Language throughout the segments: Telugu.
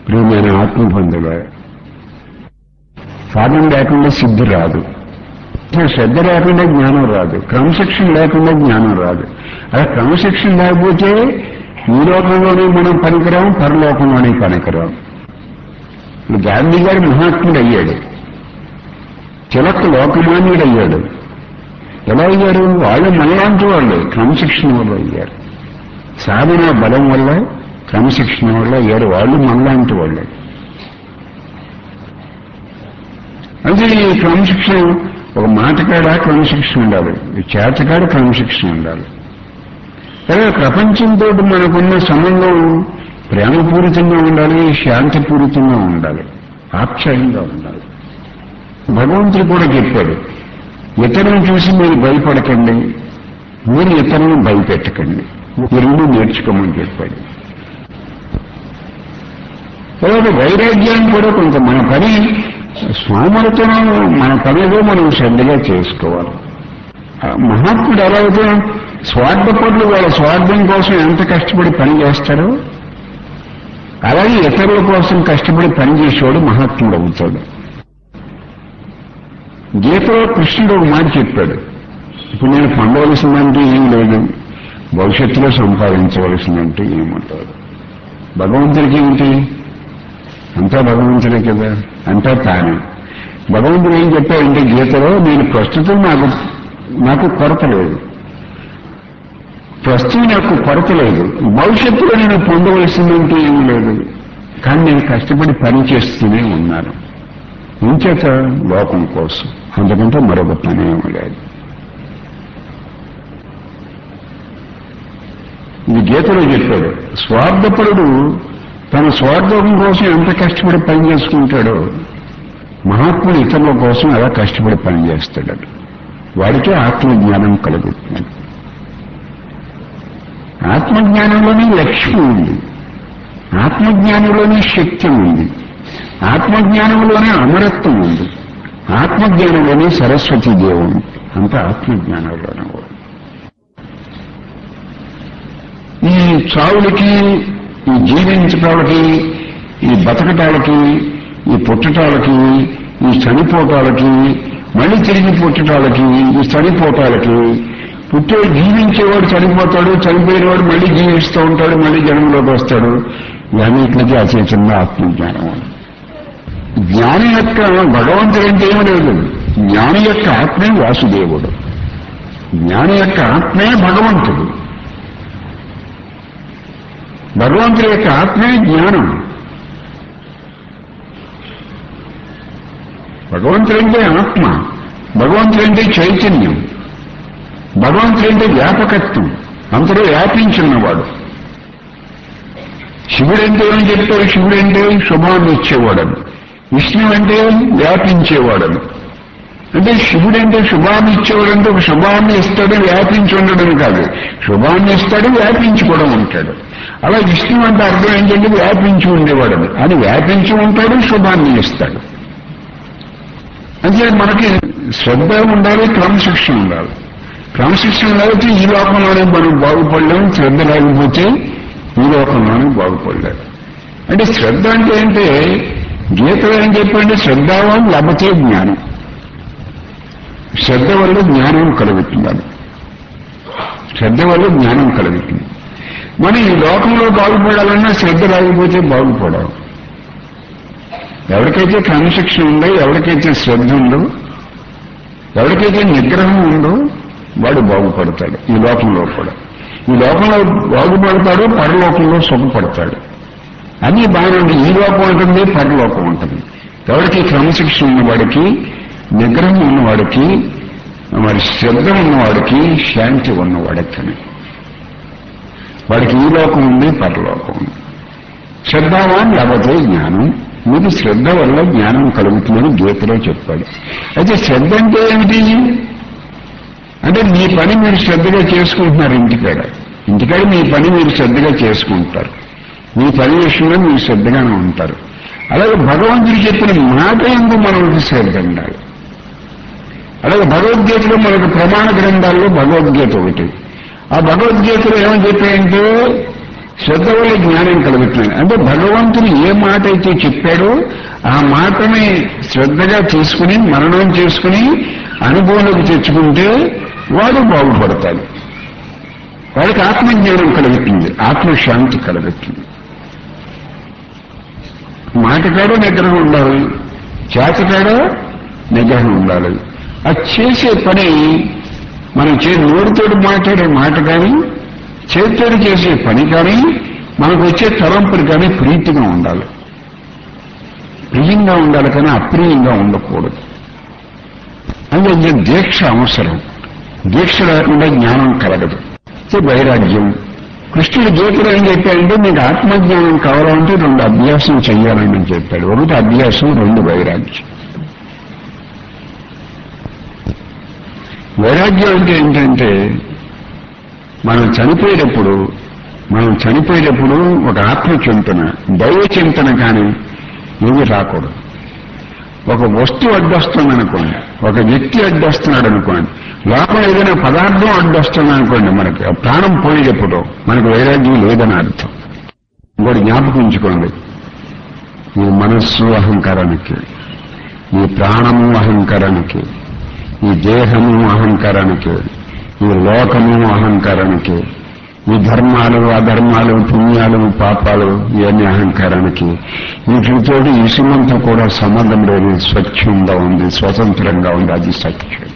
ప్రియమైన ఆత్మబంధుల సాధన లేకుండా సిద్ధి రాదు అసలు శ్రద్ధ లేకుండా జ్ఞానం రాదు క్రమశిక్షణ లేకుండా జ్ఞానం రాదు అలా క్రమశిక్షణ లేకపోతే ఈ లోకంలోనే మనం పనికిరాం పరలోకంలోనే పనికిరాం ఇప్పుడు గాంధీ గారు మహాత్ముడు అయ్యాడు తిలక్ లోకమాన్యుడు అయ్యాడు ఎలా అయ్యారు వాళ్ళు మనలాంటి వాళ్ళు క్రమశిక్షణ వల్ల అయ్యారు సాధన బలం వల్ల క్రమశిక్షణ వల్ల అయ్యారు వాళ్ళు మనలాంటి వాళ్ళే అంటే ఈ క్రమశిక్షణ ఒక మాటకాడ క్రమశిక్షణ ఉండాలి ఈ చేతకాడ క్రమశిక్షణ ఉండాలి అదే ప్రపంచంతో మనకున్న సంబంధం ప్రేమపూరితంగా ఉండాలి శాంతిపూరితంగా ఉండాలి ఆప్యాయంగా ఉండాలి భగవంతుడు కూడా చెప్పాడు ఇతరులను చూసి మీరు భయపడకండి మీరు ఇతరులను భయపెట్టకండి ఈ రెండు నేర్చుకోమని చెప్పాడు తర్వాత వైరాగ్యాన్ని కూడా కొంత మన పని సోమరతనం మన పనిలో మనం శ్రద్ధగా చేసుకోవాలి ఆ మహాత్ముడు ఎలా అయితే స్వార్థపరులు వాళ్ళ స్వార్థం కోసం ఎంత కష్టపడి పని చేస్తారో అలాగే ఇతరుల కోసం కష్టపడి పని చేసేవాడు మహాత్ముడు అవుతాడు గీతలో కృష్ణుడు ఒక మాట చెప్పాడు ఇప్పుడు నేను పొందవలసిందంటే ఏం లేదు భవిష్యత్తులో సంపాదించవలసిందంటే ఏమంటారు భగవంతుడికి ఏంటి అంతా భగవంతుడే కదా అంతా తానే భగవంతుడు ఏం చెప్పాడంటే గీతలో నేను ప్రస్తుతం నాకు నాకు కొరత లేదు ప్రస్తుతం నాకు కొరత లేదు భవిష్యత్తులో నేను పొందవలసిందంటే ఏం లేదు కానీ నేను కష్టపడి పని చేస్తూనే ఉన్నాను ఇంచేత లోకం కోసం అందుకంటే మరొక పని ఏమీ లేదు ఇది గీతలో చెప్పాడు స్వార్థపరుడు తన స్వార్థం కోసం ఎంత కష్టపడి పని చేసుకుంటాడో మహాత్ముడు ఇతరుల కోసం అలా కష్టపడి పని చేస్తాడు వాడికే ఆత్మజ్ఞానం కలుగుతుంది ఆత్మజ్ఞానంలోనే లక్ష్మి ఉంది ఆత్మజ్ఞానంలోనే శక్తి ఉంది ఆత్మజ్ఞానంలోనే అమరత్వం ఉంది ఆత్మజ్ఞానంలోనే సరస్వతి దేవుడు అంత ఆత్మజ్ఞానంలోనే ఉంది ఈ చావులకి ఈ జీవించటాలకి ఈ బతకటాలకి ఈ పుట్టటాలకి ఈ చనిపోటాలకి మళ్ళీ తిరిగి పుట్టటాలకి ఈ చనిపోటాలకి పుట్టే జీవించేవాడు చనిపోతాడు చనిపోయినవాడు మళ్ళీ జీవిస్తూ ఉంటాడు మళ్ళీ జన్మలోకి వస్తాడు ఇవన్నిటికి అచేతన ఆత్మజ్ఞానం జ్ఞాని యొక్క భగవంతుడు అంటే ఏమీ లేదు జ్ఞాని యొక్క ఆత్మే వాసుదేవుడు జ్ఞాని యొక్క ఆత్మే భగవంతుడు భగవంతుడి యొక్క ఆత్మే జ్ఞానం భగవంతుడంటే ఆత్మ భగవంతుడంటే చైతన్యం భగవంతుడంటే వ్యాపకత్వం అంతలో వ్యాపించున్నవాడు శివుడంటే ఏం చెప్తారు శివుడంటే శుభాన్ని ఇచ్చేవాడని విష్ణు అంటే వ్యాపించేవాడని అంటే శివుడంటే శుభాన్ని ఇచ్చేవాడంటే ఒక శుభాన్ని ఇస్తాడు వ్యాపించి ఉండడం కాదు శుభాన్ని ఇస్తాడు వ్యాపించి కూడా ఉంటాడు అలా విష్ణు అంటే అర్థం ఏంటంటే వ్యాపించి ఉండేవాడని అది వ్యాపించి ఉంటాడు శుభాన్ని ఇస్తాడు అంటే మనకి శ్రద్ధ ఉండాలి క్రమశిక్షణ ఉండాలి క్రమశిక్షణ లేకపోతే ఈ లోకంలోనే మనం బాగుపడలేం శ్రద్ధ లేకపోతే ఈ లోకంలోనే బాగుపడలేం అంటే శ్రద్ధ అంటే ఏంటంటే గీతలో ఏం చెప్పండి శ్రద్ధావం లభతే జ్ఞానం శ్రద్ధ వల్ల జ్ఞానం కలుగుతున్నాడు శ్రద్ధ వల్ల జ్ఞానం కలుగుతుంది మనం ఈ లోకంలో బాగుపడాలన్నా శ్రద్ధ లేకపోతే బాగుపడాలి ఎవరికైతే క్రమశిక్షణ ఉందో ఎవరికైతే శ్రద్ధ ఉందో ఎవరికైతే నిగ్రహం ఉందో వాడు బాగుపడతాడు ఈ లోకంలో కూడా ఈ లోకంలో బాగుపడతాడు పరలోకంలో సుఖపడతాడు అన్ని బాగానే ఉంటుంది ఈ లోకం ఉంటుంది పరలోకం ఉంటుంది ఎవరికి క్రమశిక్షణ ఉన్నవాడికి నిగ్రహం ఉన్నవాడికి మరి శ్రద్ధ ఉన్నవాడికి శాంతి ఉన్నవాడికి వాడికి ఈ లోకం ఉంది పరలోకం ఉంది శ్రద్ధావాన్ లేకపోతే జ్ఞానం మీకు శ్రద్ధ వల్ల జ్ఞానం కలుగుతుందని గీతలో చెప్పాడు అయితే శ్రద్ధ అంటే ఏమిటి అంటే మీ పని మీరు శ్రద్ధగా చేసుకుంటున్నారు ఇంటికాడ ఇంటికాడ మీ పని మీరు శ్రద్ధగా చేసుకుంటారు మీ పని విషయంలో మీరు శ్రద్ధగానే ఉంటారు అలాగే భగవంతుడు చెప్పిన మాట ఎందు మనకు శ్రద్ధ ఉండాలి అలాగే భగవద్గీతలో మనకు ప్రమాణ గ్రంథాల్లో భగవద్గీత ఒకటి ఆ భగవద్గీతలో ఏమని చెప్పాయంటే శ్రద్ధ వల్ల జ్ఞానం కలుగుతుంది అంటే భగవంతుడు ఏ మాట అయితే చెప్పాడో ఆ మాటని శ్రద్ధగా తీసుకుని మరణం చేసుకుని అనుభవంలోకి తెచ్చుకుంటే వాడు బాగుపడతాడు వాడికి ఆత్మజ్ఞానం కలుగుతుంది ఆత్మశాంతి కలుగుతుంది మాటకాడో నిగ్రహం ఉండాలి చేతకాడో నిగ్రహం ఉండాలి అది చేసే పని మనం చే నోటితోటి మాట్లాడే మాట కానీ చేతితోటి చేసే పని కానీ మనకు వచ్చే తలంపులు కానీ ప్రీతిగా ఉండాలి ప్రియంగా ఉండాలి కానీ అప్రియంగా ఉండకూడదు అందుకే దీక్ష అవసరం దీక్ష లేకుండా జ్ఞానం కలగదు ఇది వైరాగ్యం కృష్ణుడు గీతలో ఏం చెప్పాడంటే మీకు ఆత్మజ్ఞానం కావాలంటే రెండు అభ్యాసం చెయ్యాలని చెప్పాడు ఒకటి అభ్యాసం రెండు వైరాగ్యం వైరాగ్యం అంటే ఏంటంటే మనం చనిపోయేటప్పుడు మనం చనిపోయేటప్పుడు ఒక ఆత్మ చింతన దైవ చింతన కానీ ఏమి రాకూడదు ఒక వస్తువు అడ్డొస్తుంది అనుకోండి ఒక వ్యక్తి అడ్డొస్తున్నాడు అనుకోండి లోపల ఏదైనా పదార్థం అడ్డొస్తుంది అనుకోండి మనకి ఆ ప్రాణం పోయేటప్పుడు మనకు వైరాగ్యం లేదని అర్థం ఇంకోటి జ్ఞాపకం ఉంచుకోండి ఈ మనస్సు అహంకారానికి ఈ ప్రాణము అహంకారానికి ఈ దేహము అహంకారానికి ఈ లోకము అహంకారానికి ఈ ధర్మాలు అధర్మాలు పుణ్యాలు పాపాలు ఇవన్నీ అహంకారానికి వీటితోటి ఇసుమంతా కూడా సంబంధం లేదు స్వచ్ఛంగా ఉంది స్వతంత్రంగా ఉంది అది సత్యం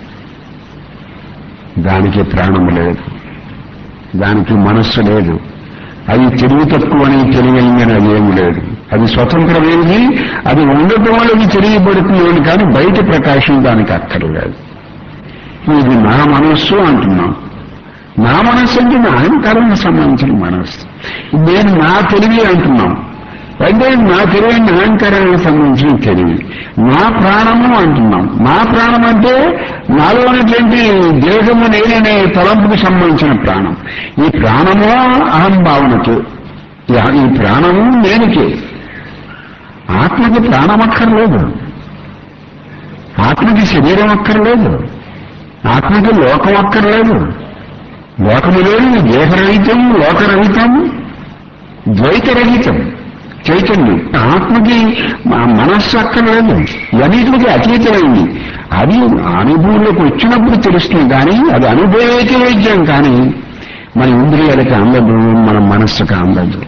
దానికి ప్రాణం లేదు దానికి మనస్సు లేదు అది తెలివి తక్కువ అని తెలివైందని అది ఏమి లేదు అది స్వతంత్రమైనది అది ఉండటం వల్ల ఇది తెలియబడుతుంది కానీ బయట ప్రకాశం దానికి అక్కర్లేదు ఇది నా మనస్సు అంటున్నాం నా మనస్సు అంటే నా అహంకారానికి సంబంధించిన మనస్సు నేను నా తెలివి అంటున్నాం అంటే నా తెలివి నా అహంకారానికి సంబంధించిన తెలివి నా ప్రాణము అంటున్నాం నా ప్రాణం అంటే నాలో ఉన్నటువంటి దేహము నేననే తలంపుకి సంబంధించిన ప్రాణం ఈ ప్రాణము అహంభావనకి ఈ- ఈ ప్రాణము నేనుకే ఆత్మకి ప్రాణం అక్కర్లేదు ఆత్మకి శరీరం అక్కర్లేదు ఆత్మకి లోకం అక్కర్లేదు లోకము లేదు దేహరహితం లోకరహితం ద్వైతరహితం చైతన్యం ఆత్మకి మ- మనస్సు అక్కర్లేదు ఇవన్నిటికి అతీతమైంది అది అనుభవంలోకి వచ్చినప్పుడు తెలుస్తుంది కానీ అది అనుభవేక వైద్యం కానీ మన ఇంద్రియాలకి అందదు మన మనస్సుకి అందదు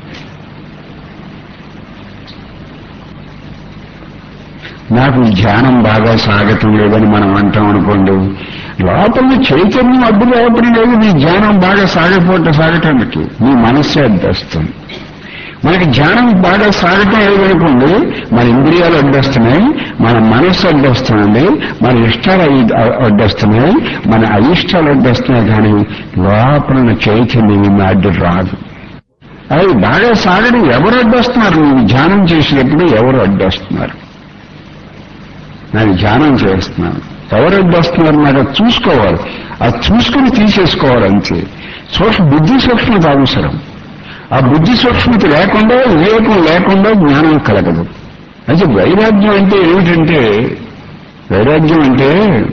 నాకు ఈ ధ్యానం బాగా సాగటం లేదని మనం అంటాం అనుకోండి లోపల చైతన్యం అడ్డు రావటం లేదు నీ ధ్యానం బాగా సాగపోవటం సాగటానికి నీ మనస్సే అడ్డొస్తుంది మనకి ధ్యానం బాగా సాగటం లేదనుకోండి మన ఇంద్రియాలు అడ్డొస్తున్నాయి మన మనస్సు అడ్డొస్తుంది మన ఇష్టాలు అయి- అడ్డొస్తున్నాయి మన అయిష్టాలు అడ్డొస్తున్నాయి కానీ లోపల ఉన్న చైతన్యం అడ్డు రాదు అది బాగా సాగడం ఎవరు అడ్డొస్తున్నారు నువ్వు ధ్యానం చేసినప్పుడు ఎవరు అడ్డొస్తున్నారు నేను ధ్యానం చేస్తున్నాను ఎవరు అడ్డొస్తున్నారు నాకు అది చూసుకోవాలి అది చూసుకుని తీసేసుకోవాలి అంతే సూక్ష్మ బుద్ధి సూక్ష్మత అవసరం ఆ బుద్ధి సూక్ష్మత లేకుండా వివేకం లేకుండా జ్ఞానం కలగదు అయితే వైరాగ్యం అంటే ఏమిటంటే వైరాగ్యం అంటే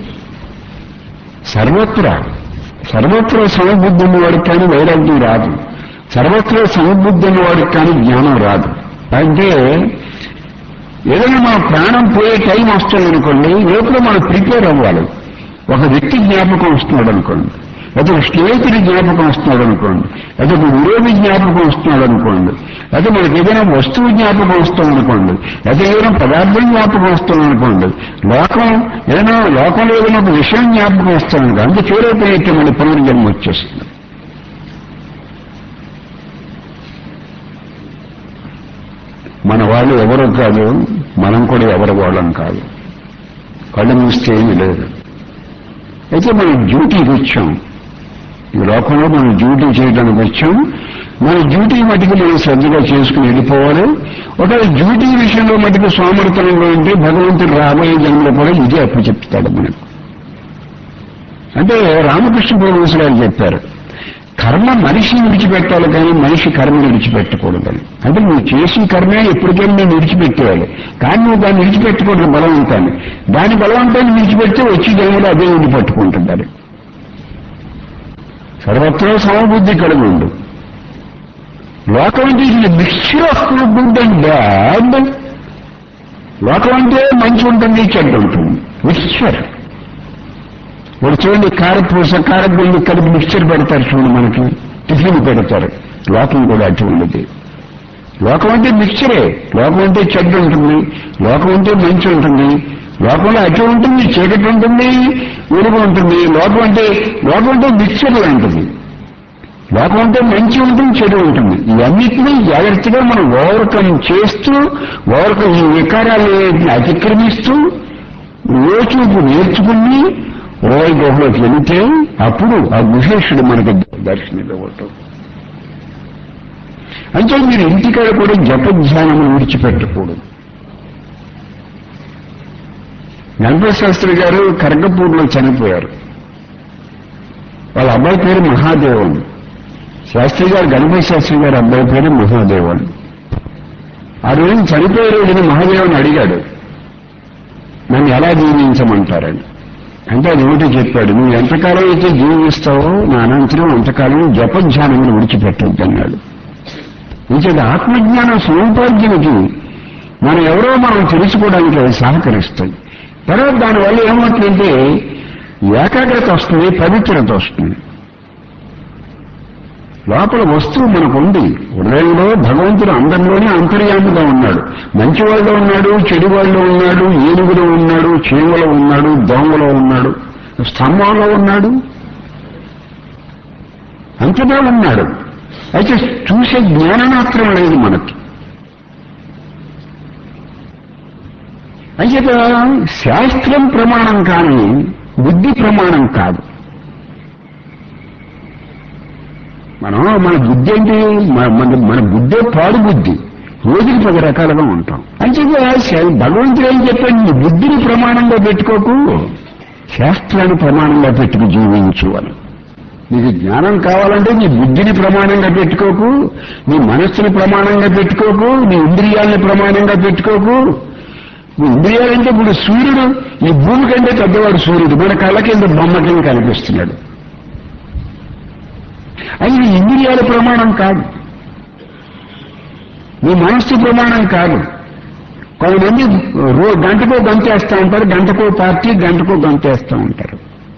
సర్వత్రా సర్వత్రా సమబుద్ధి ఉన్నవాడికి కానీ వైరాగ్యం రాదు సర్వత్రా సమబుద్ధి ఉన్నవాడికి కానీ జ్ఞానం రాదు అంటే ఏదైనా మన ప్రాణం పోయే టైం వస్తుంది అనుకోండి లోపల మనం ప్రిపేర్ అవ్వాలి ఒక వ్యక్తి జ్ఞాపకం వస్తున్నాడు అనుకోండి లేదా ఒక స్నేహితుడి జ్ఞాపకం వస్తున్నాడు అనుకోండి లేదా ఒక విరోధి జ్ఞాపకం వస్తున్నాడు అనుకోండి లేదా మనకి ఏదైనా వస్తువు జ్ఞాపకం వస్తుంది అనుకోండి లేదా ఏదైనా పదార్థం జ్ఞాపకం వస్తుంది అనుకోండి లోకం ఏదైనా లోకంలో ఏదైనా ఒక విషయం జ్ఞాపకం వస్తుంది అనుకో అంతే చేరైపోయితే మన పునర్జన్మ వచ్చేస్తుంది మన వాళ్ళు ఎవరో కాదు మనం కూడా ఎవరి వాళ్ళం కాదు కళ్ళు మూస్తే ఏమీ లేదు అయితే మనం డ్యూటీకి వచ్చాం ఈ లోకంలో మనం డ్యూటీ చేయడానికి వచ్చాం మన డ్యూటీ మటుకు మనం శ్రద్ధగా చేసుకుని వెళ్ళిపోవాలి ఒకవేళ డ్యూటీ విషయంలో మటుకు సోమర్థనంగా ఉంటే భగవంతుడు రాబోయే జన్మలో కూడా ఇదే అప్పు చెప్తాడు మనకు అంటే రామకృష్ణ పరమహంస గారు చెప్పారు కర్మ మనిషిని విడిచిపెట్టాలి కానీ మనిషి కర్మని విడిచిపెట్టకూడదని అంటే నువ్వు చేసిన కర్మే ఎప్పటికైనా నేను విడిచిపెట్టేవాడు కానీ నువ్వు దాన్ని విడిచిపెట్టకూడదు బలవంతాన్ని దాని బలవంతాన్ని విడిచిపెడితే వచ్చి జన్మలో అదే ఉండి పట్టుకుంటుంది అది సర్వత్రా సమబుద్ధి కలిగి ఉండు లోకం అంటే ఇది mixture of good and bad లోకం అంటే మంచి ఉంటుంది చెడ్డ ఉంటుంది మిక్స్చర్ ఇప్పుడు చూడండి కారపూస కారగుండు కలిపి మిక్స్చర్ పెడతారు చూడండి మనకి టిఫిన్ పెడతారు లోకం కూడా అటువంటిది లోకం అంటే మిక్చరే లోకం అంటే చెడ్డ ఉంటుంది లోకం అంటే మంచి ఉంటుంది లోకంలో అటు ఉంటుంది చీకటి ఉంటుంది వెలుగు ఉంటుంది లోకం అంటే లోకం అంటే మిక్చర్ లాంటిది లోకం అంటే మంచి ఉంటుంది చెడు ఉంటుంది ఇవన్నిటినీ జాగ్రత్తగా మనం ఓవర్కమ్ చేస్తూ ఓవర్కమ్ ఈ వికారాన్ని అతిక్రమిస్తూ యోచూపు నేర్చుకుని ఓవై గుహలోకి వెళితే అప్పుడు ఆ గుహేశ్వరుడు మనకి దర్శనమివ్వటం అంటే మీరు ఇంటికాడ కూడా జపధ్యానం విడిచిపెట్టకూడదు గణపతి శాస్త్రి గారు కరగపూర్లో చనిపోయారు వాళ్ళ అబ్బాయి పేరు మహాదేవన్ శాస్త్రి గారు గణపతి శాస్త్రి గారి అబ్బాయి పేరు మహాదేవన్ ఆ రోజు చనిపోయే రోజున మహాదేవన్ అడిగాడు నన్ను ఎలా జీవించమంటారని అంటే అది ఒకటి చెప్పాడు నువ్వు ఎంతకాలం అయితే జీవిస్తావో నా అనంతరం అంతకాలం జపధ్యానములు విడిచిపెట్టొద్దు అన్నాడు ఇంకేది ఆత్మజ్ఞానం సముపార్జనకి మనం ఎవరో మనం తెలుసుకోవడానికి అది సహకరిస్తుంది తర్వాత దానివల్ల ఏమవుతుందంటే ఏకాగ్రత వస్తుంది పవిత్రత వస్తుంది లోపల వస్తువు మనకు ఉంది హృదయంలో భగవంతుడు అందరిలోనే అంతర్యామిగా ఉన్నాడు మంచివాళ్ళలో ఉన్నాడు చెడువాళ్ళలో ఉన్నాడు ఏనుగులో ఉన్నాడు చీమలో ఉన్నాడు దోమలో ఉన్నాడు స్తంభంలో ఉన్నాడు అంతటా ఉన్నాడు అయితే చూసే జ్ఞానం మాత్రం లేదు మనకి అయితే శాస్త్రం ప్రమాణం కానీ బుద్ధి ప్రమాణం కాదు మనం మన బుద్ధి ఏంటి మన- మన మన బుద్ధే పాడు బుద్ధి రోజుకి పది రకాలుగా ఉంటాం అంటే భగవంతుడు ఏం చెప్పాడు నీ బుద్ధిని ప్రమాణంగా పెట్టుకోకు శాస్త్రాన్ని ప్రమాణంగా పెట్టుకు జీవించు అని నీకు జ్ఞానం కావాలంటే నీ బుద్ధిని ప్రమాణంగా పెట్టుకోకు నీ మనస్సుని ప్రమాణంగా పెట్టుకోకు నీ ఇంద్రియాలని ప్రమాణంగా పెట్టుకోకు నీ ఇంద్రియాలంటే ఇప్పుడు సూర్యుడు ఈ భూమి కంటే పెద్దవాడు సూర్యుడు మన కళ్ళ కింద బొమ్మ కింద కనిపిస్తున్నాడు అది నీ ఇంద్రియాల ప్రమాణం కాదు నీ మనస్సు ప్రమాణం కాదు కొంతమంది రో గంటకో గంతేస్తూ ఉంటారు గంటకో పార్టీ గంటకో గంతేస్తూ ఉంటారు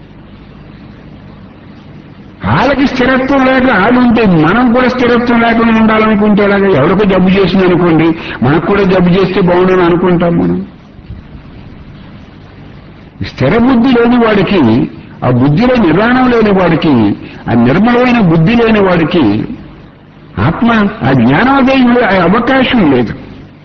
వాళ్ళకి స్థిరత్వం లేక వాళ్ళు ఉంటే మనం కూడా స్థిరత్వం లేకుండా ఉండాలనుకుంటే ఎలాగ ఎవరికో జబ్బు చేసింది అనుకోండి మనకు కూడా జబ్బు చేస్తే బాగుండని అనుకుంటాం మనం స్థిర బుద్ధి లేని వాడికి ఆ బుద్ధిలో నిర్వాణం లేని వాడికి ఆ నిర్మలమైన బుద్ధి లేని వాడికి ఆత్మ ఆ జ్ఞానోదయం ఆ అవకాశం లేదు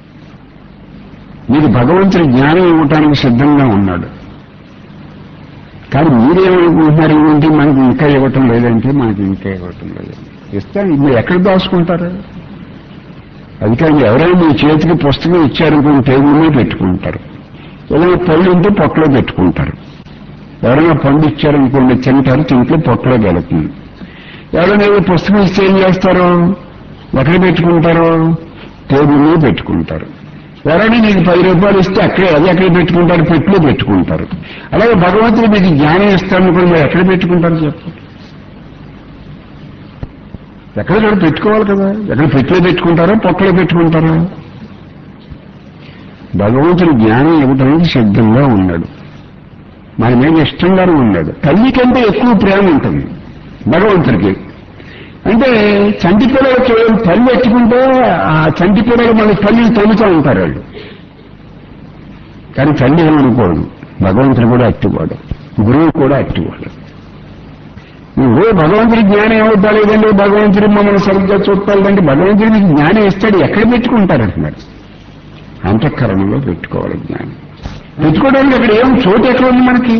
మీరు భగవంతుడి జ్ఞానం ఇవ్వటానికి సిద్ధంగా ఉన్నాడు కానీ మీరేమనుకుంటున్నారు ఏంటి మనకి ఇంకా ఇవ్వటం లేదంటే మనకి ఇంకా ఇవ్వటం లేదంటే ఇస్తాను మీరు ఎక్కడ దాచుకుంటారు అది కానీ ఎవరైనా మీ చేతికి పుస్తకం ఇచ్చారనుకుని టేబుల్ మీద పెట్టుకుంటారు ఏదైనా పళ్ళు ఉంటే పొట్టలో పెట్టుకుంటారు ఎవరైనా పండు ఇచ్చారనుకోండి తింటారు తింటే పొట్టలో వెళుతుంది ఎవరైనా ఏదో పుస్తకం ఇస్తే ఏం చేస్తారు ఎక్కడ పెట్టుకుంటారు టేబుల్ మీద పెట్టుకుంటారు ఎవరైనా నీకు పది రూపాయలు ఇస్తే అక్కడే అది ఎక్కడ పెట్టుకుంటారు పెట్టులో పెట్టుకుంటారు అలాగే భగవంతుడు మీకు జ్ఞానం ఇస్తాను కూడా మీరు ఎక్కడ పెట్టుకుంటారు చెప్పు ఎక్కడ పెట్టుకోవాలి కదా ఎక్కడ పెట్టులో పెట్టుకుంటారా పొట్టలో పెట్టుకుంటారా భగవంతుడు జ్ఞానం ఇవ్వడానికి సిద్ధంగా ఉన్నాడు మన మీద ఇష్టంగానే ఉన్నాడు తల్లి కంటే ఎక్కువ ప్రేమ ఉంటుంది భగవంతుడికి అంటే చంటి పిల్లలు చూడండి తల్లి పెట్టుకుంటే ఆ చంటి పిల్లలు మన తల్లిని తల్లుతూ ఉంటారు వాళ్ళు కానీ తల్లి ఏమనుకోడు భగవంతుడు కూడా అట్టివాడు గురువు కూడా అట్టివాడు నువ్వు భగవంతుడి జ్ఞానం ఏమవుతా లేదండి భగవంతుడు మమ్మల్ని సరిగ్గా చూడాలంటే భగవంతుడు మీకు జ్ఞానం ఇస్తాడు ఎక్కడ పెట్టుకుంటారంటున్నాడు అంతఃకరణలో పెట్టుకోవాలి జ్ఞానం పెట్టుకోవడానికి అక్కడ ఏం చోటు ఎక్కడ ఉంది మనకి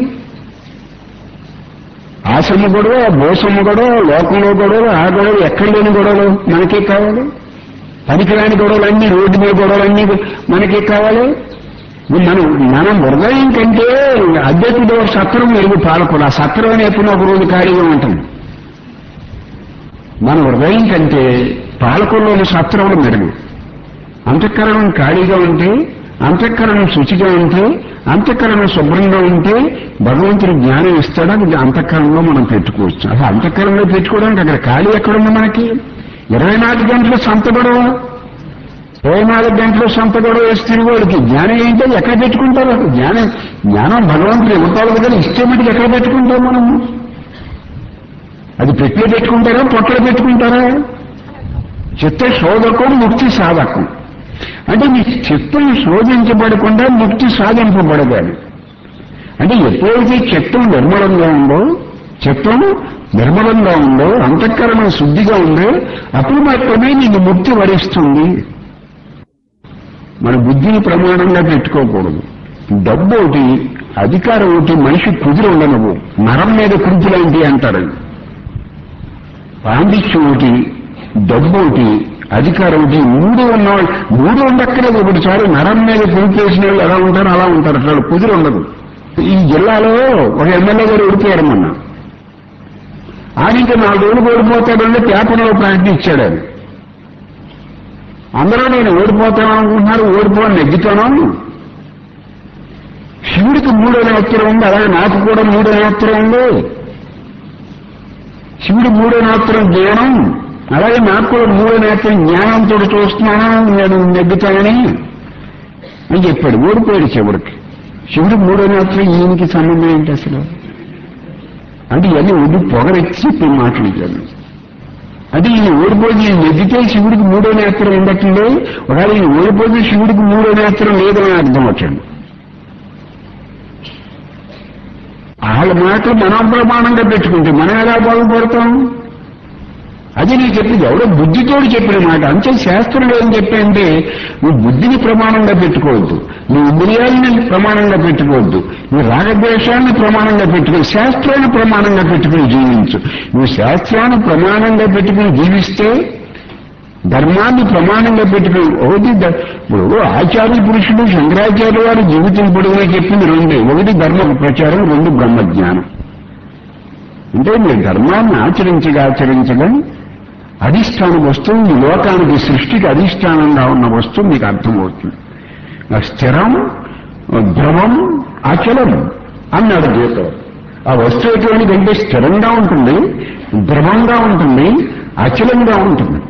ఆ సొమ్మ గొడవ భూ సొమ్మ గొడవ లోకంలో గొడవ ఆ గొడవ ఎక్కడ లేని గొడవలు మనకే కావాలి పనికిరాని గొడవలు అన్ని రోడ్డు మీద గొడవలు అన్ని మనకే కావాలి మనం మనం హృదయం కంటే అధ్యక్షుడు సత్రం మెరుగు పాలకుడు ఆ సత్రం అనే ఎప్పుడు ఒక రోజు ఖాళీగా ఉంటుంది మన హృదయం కంటే పాలకుల్లోని సత్రంలో మెరుగు అంతఃకరణం ఖాళీగా ఉంటే అంతఃకరణం శుచిగా ఉంటే అంతఃకరణం శుభ్రంగా ఉంటే భగవంతుడు జ్ఞానం ఇస్తాడు అది అంతఃకరణలో మనం పెట్టుకోవచ్చు అసలు అంతఃకరణలో పెట్టుకోవడానికి అక్కడ ఖాళీ ఎక్కడుంది మనకి ఇరవై నాలుగు గంటలు సంత గొడవ ఇరవై నాలుగు గంటలు సంత గొడవ వేస్తే వాడికి జ్ఞానం ఏంటో ఎక్కడ పెట్టుకుంటారు అసలు జ్ఞానం జ్ఞానం భగవంతుడు ఇవ్వటాలు కదా ఇస్తే మటుకు ఎక్కడ పెట్టుకుంటాం మనము అది పెట్టిలో పెట్టుకుంటారా పొట్టలో పెట్టుకుంటారా చిత్త శోధకం ముక్తి సాధకం అంటే మీ చిత్తం శోధించబడకుండా ముక్తి సాధింపబడగాలి అంటే ఎప్పుడైతే చిత్తం నిర్మలంగా ఉందో చిత్తం నిర్మలంగా ఉందో అంతఃకరణం శుద్ధిగా ఉందో అప్పుడు మాత్రమే నీకు ముక్తి వరిస్తుంది మన బుద్ధిని ప్రమాణంగా పెట్టుకోకూడదు డబ్బు ఒకటి అధికారం ఒకటి మనిషి కుదిరి ఉండనవు నరం మీద కుర్చీలాంటి అంటారు పాండిత్యం ఒకటి డబ్బు ఒకటి అధికారం ఒకటి మూడు ఉన్నవాళ్ళు మూడు ఉండక్కలేదు ఒకటిసారి నరం మీద కురిపేసిన వాళ్ళు ఎలా ఉంటారో అలా ఉంటారు అసలు కుదిరి ఉండదు ఈ జిల్లాలో ఒక ఎమ్మెల్యే గారు ఓడిపోయారు మొన్న ఆయన ఇంకా నాలుగు రోజులు ఓడిపోతాడంటే పేపర్లో ప్రకటన ఇచ్చాడు అది అందరూ నేను ఓడిపోతాను అనుకుంటున్నారు ఓడిపోని నెగ్గుతాను శివుడికి మూడో నేత్రం ఉంది అలాగే నాకు కూడా మూడో నేత్రం ఉంది శివుడి మూడో నేత్రం జ్ఞానం అలాగే నాకు కూడా మూడో నేత్రం జ్ఞానంతో చూస్తున్నాను నేను నెగ్గుతానని అని చెప్పాడు ఓడిపోయాడు శివుడికి శివుడి మూడో నేత్రం ఈయనకి సంబంధం ఏంటి అసలు అంటే ఇవన్నీ ఒడ్డు పొగరెచ్చి చెప్పిన మాటలు ఇచ్చాను అంటే ఈయన ఓడిపోయి ఈయన నెగ్గితే శివుడికి మూడో నేత్రం ఉండట్లేదు ఒకవేళ ఈయన ఓడిపోతే శివుడికి మూడో నేత్రం లేదని అర్థం వచ్చండి వాళ్ళ మాటలు మనం ప్రమాణంగా పెట్టుకుంటే మనం ఎలా బాగుపడతాం అది నేను చెప్పింది ఎవడో బుద్ధితోడు చెప్పిన మాట అంతే శాస్త్రంలో ఏం చెప్పంటే నువ్వు బుద్ధిని ప్రమాణంగా పెట్టుకోవద్దు నీ ఇంద్రియాలని ప్రమాణంగా పెట్టుకోవద్దు నీ రాగద్వేషాన్ని ప్రమాణంగా పెట్టుకుని శాస్త్రాన్ని ప్రమాణంగా పెట్టుకుని జీవించు నువ్వు శాస్త్రాన్ని ప్రమాణంగా పెట్టుకుని జీవిస్తే ధర్మాన్ని ప్రమాణంగా పెట్టుకుని ఒకటి ద- ఇప్పుడు ఆచార్య పురుషుడు శంకరాచార్య వారి జీవితం పొడవునా చెప్పింది రెండే ఒకటి ధర్మ ప్రచారం రెండు బ్రహ్మజ్ఞానం అంటే మీరు ధర్మాన్ని ఆచరించగా ఆచరించగా అధిష్టాన వస్తువు ఈ లోకానికి సృష్టికి అధిష్టానంగా ఉన్న వస్తువు మీకు అర్థమవుతుంది ఆ స్థిరం ద్రవం అచలం అన్నాడు గీతలో ఆ వస్తువు ఎటువంటిదంటే స్థిరంగా ఉంటుంది ద్రవంగా ఉంటుంది అచలంగా ఉంటుంది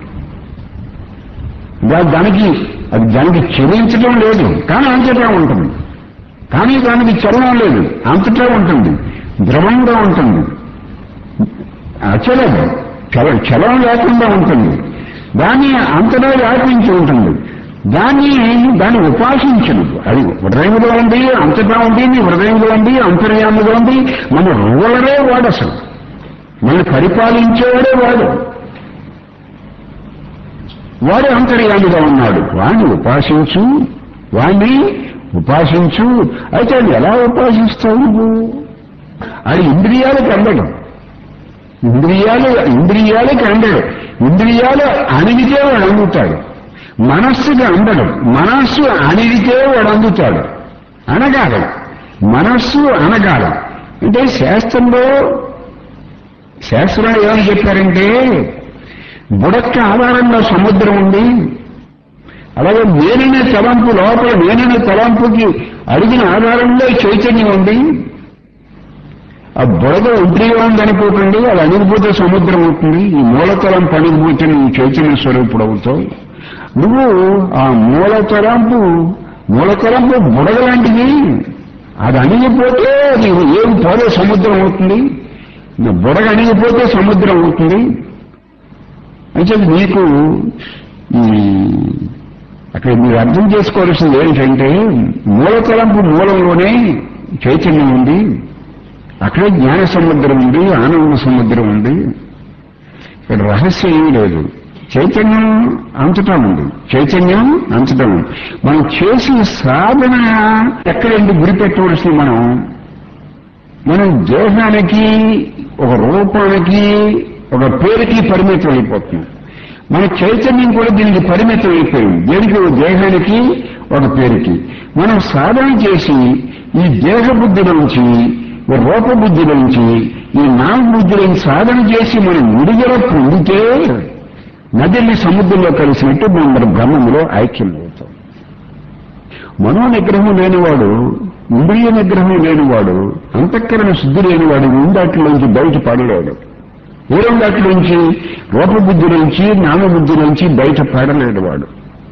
దా- దానికి అది దానికి చెలించడం లేదు కానీ అంతటా ఉంటుంది కానీ దానికి చలనం లేదు అంతటా ఉంటుంది ద్రవంగా ఉంటుంది అచలం చల చలం లేకుండా ఉంటుంది దాన్ని అంతటా వ్యాపించి ఉంటుంది దాన్ని దాన్ని ఉపాసించదు అది హృదయంలో ఉంది అంతటా ఉంది నీ హృదయంలో ఉంది అంతర్యాముగా ఉంది మన రూలరే వాడు అసలు మన పరిపాలించేవాడే వాడు వాడు అంతర్యామిగా ఉన్నాడు వాణ్ణి ఉపాసించు వాణ్ణి ఉపాసించు అయితే అది ఎలా ఉపాసిస్తావు నువ్వు అది ఇంద్రియాలకు అందడం ఇంద్రియాలు ఇంద్రియాలకి అందడు ఇంద్రియాలు అణిగితే వాడు అందుతాడు మనస్సుకి అందడం మనస్సు అణిగితే వాడు అందుతాడు అనగాలి మనస్సు అనగాలి అంటే శాస్త్రంలో శాస్త్రంలో ఏమని చెప్పారంటే బుడక్క ఆధారంగా సముద్రం ఉంది అలాగే నేననే తలంపు లోపల నేననే తలంపుకి అడిగిన ఆధారంలో చైతన్యం ఉంది ఆ బుడగ ఒంటరిగా ఉందనుకోకండి అది అణిగిపోతే సముద్రం అవుతుంది ఈ మూలతలం పనిగిపోతే నువ్వు చైతన్య స్వరూపుడు అవుతావు నువ్వు ఆ మూలతలంపు మూలతలంపు బుడగ లాంటిది అది అణిగిపోతే అది ఏం పోతే సముద్రం అవుతుంది ఇంకా బుడగ అణిగిపోతే సముద్రం అవుతుంది అంటే మీకు ఈ అక్కడ మీరు అర్థం చేసుకోవాల్సింది ఏంటంటే మూలతలంపు మూలంలోనే చైతన్యం ఉంది అక్కడే జ్ఞాన సముద్రం ఉంది ఆనంద సముద్రం ఉంది ఇక్కడ రహస్యం ఏమీ లేదు చైతన్యం అంతటా ఉంది చైతన్యం అంతటా ఉంది మనం చేసిన సాధన ఎక్కడండి గురి పెట్టవలసింది మనం మనం దేహానికి ఒక రూపానికి ఒక పేరుకి పరిమితం అయిపోతున్నాం మన చైతన్యం కూడా దీనికి పరిమితం అయిపోయింది దేనికి ఒక దేహానికి ఒక పేరుకి మనం సాధన చేసి ఈ దేహ బుద్ధి నుంచి ఈ రూపబుద్ధి నుంచి ఈ నామబుద్ధి నుంచి సాధన చేసి మనం విడుదల పొందితే నదిని సముద్రంలో కలిసినట్టు మనం మన బ్రహ్మములో ఐక్యం అవుతాం మనో నిగ్రహం లేనివాడు ఇంద్రియ నిగ్రహం లేనివాడు అంతఃకరణ శుద్ధి లేనివాడు ఉందాటిలోంచి బయట పడలేడు పూర్వం నుంచి రూపబుద్ధి నుంచి నామబుద్ధి నుంచి బయట పడలేడు వాడు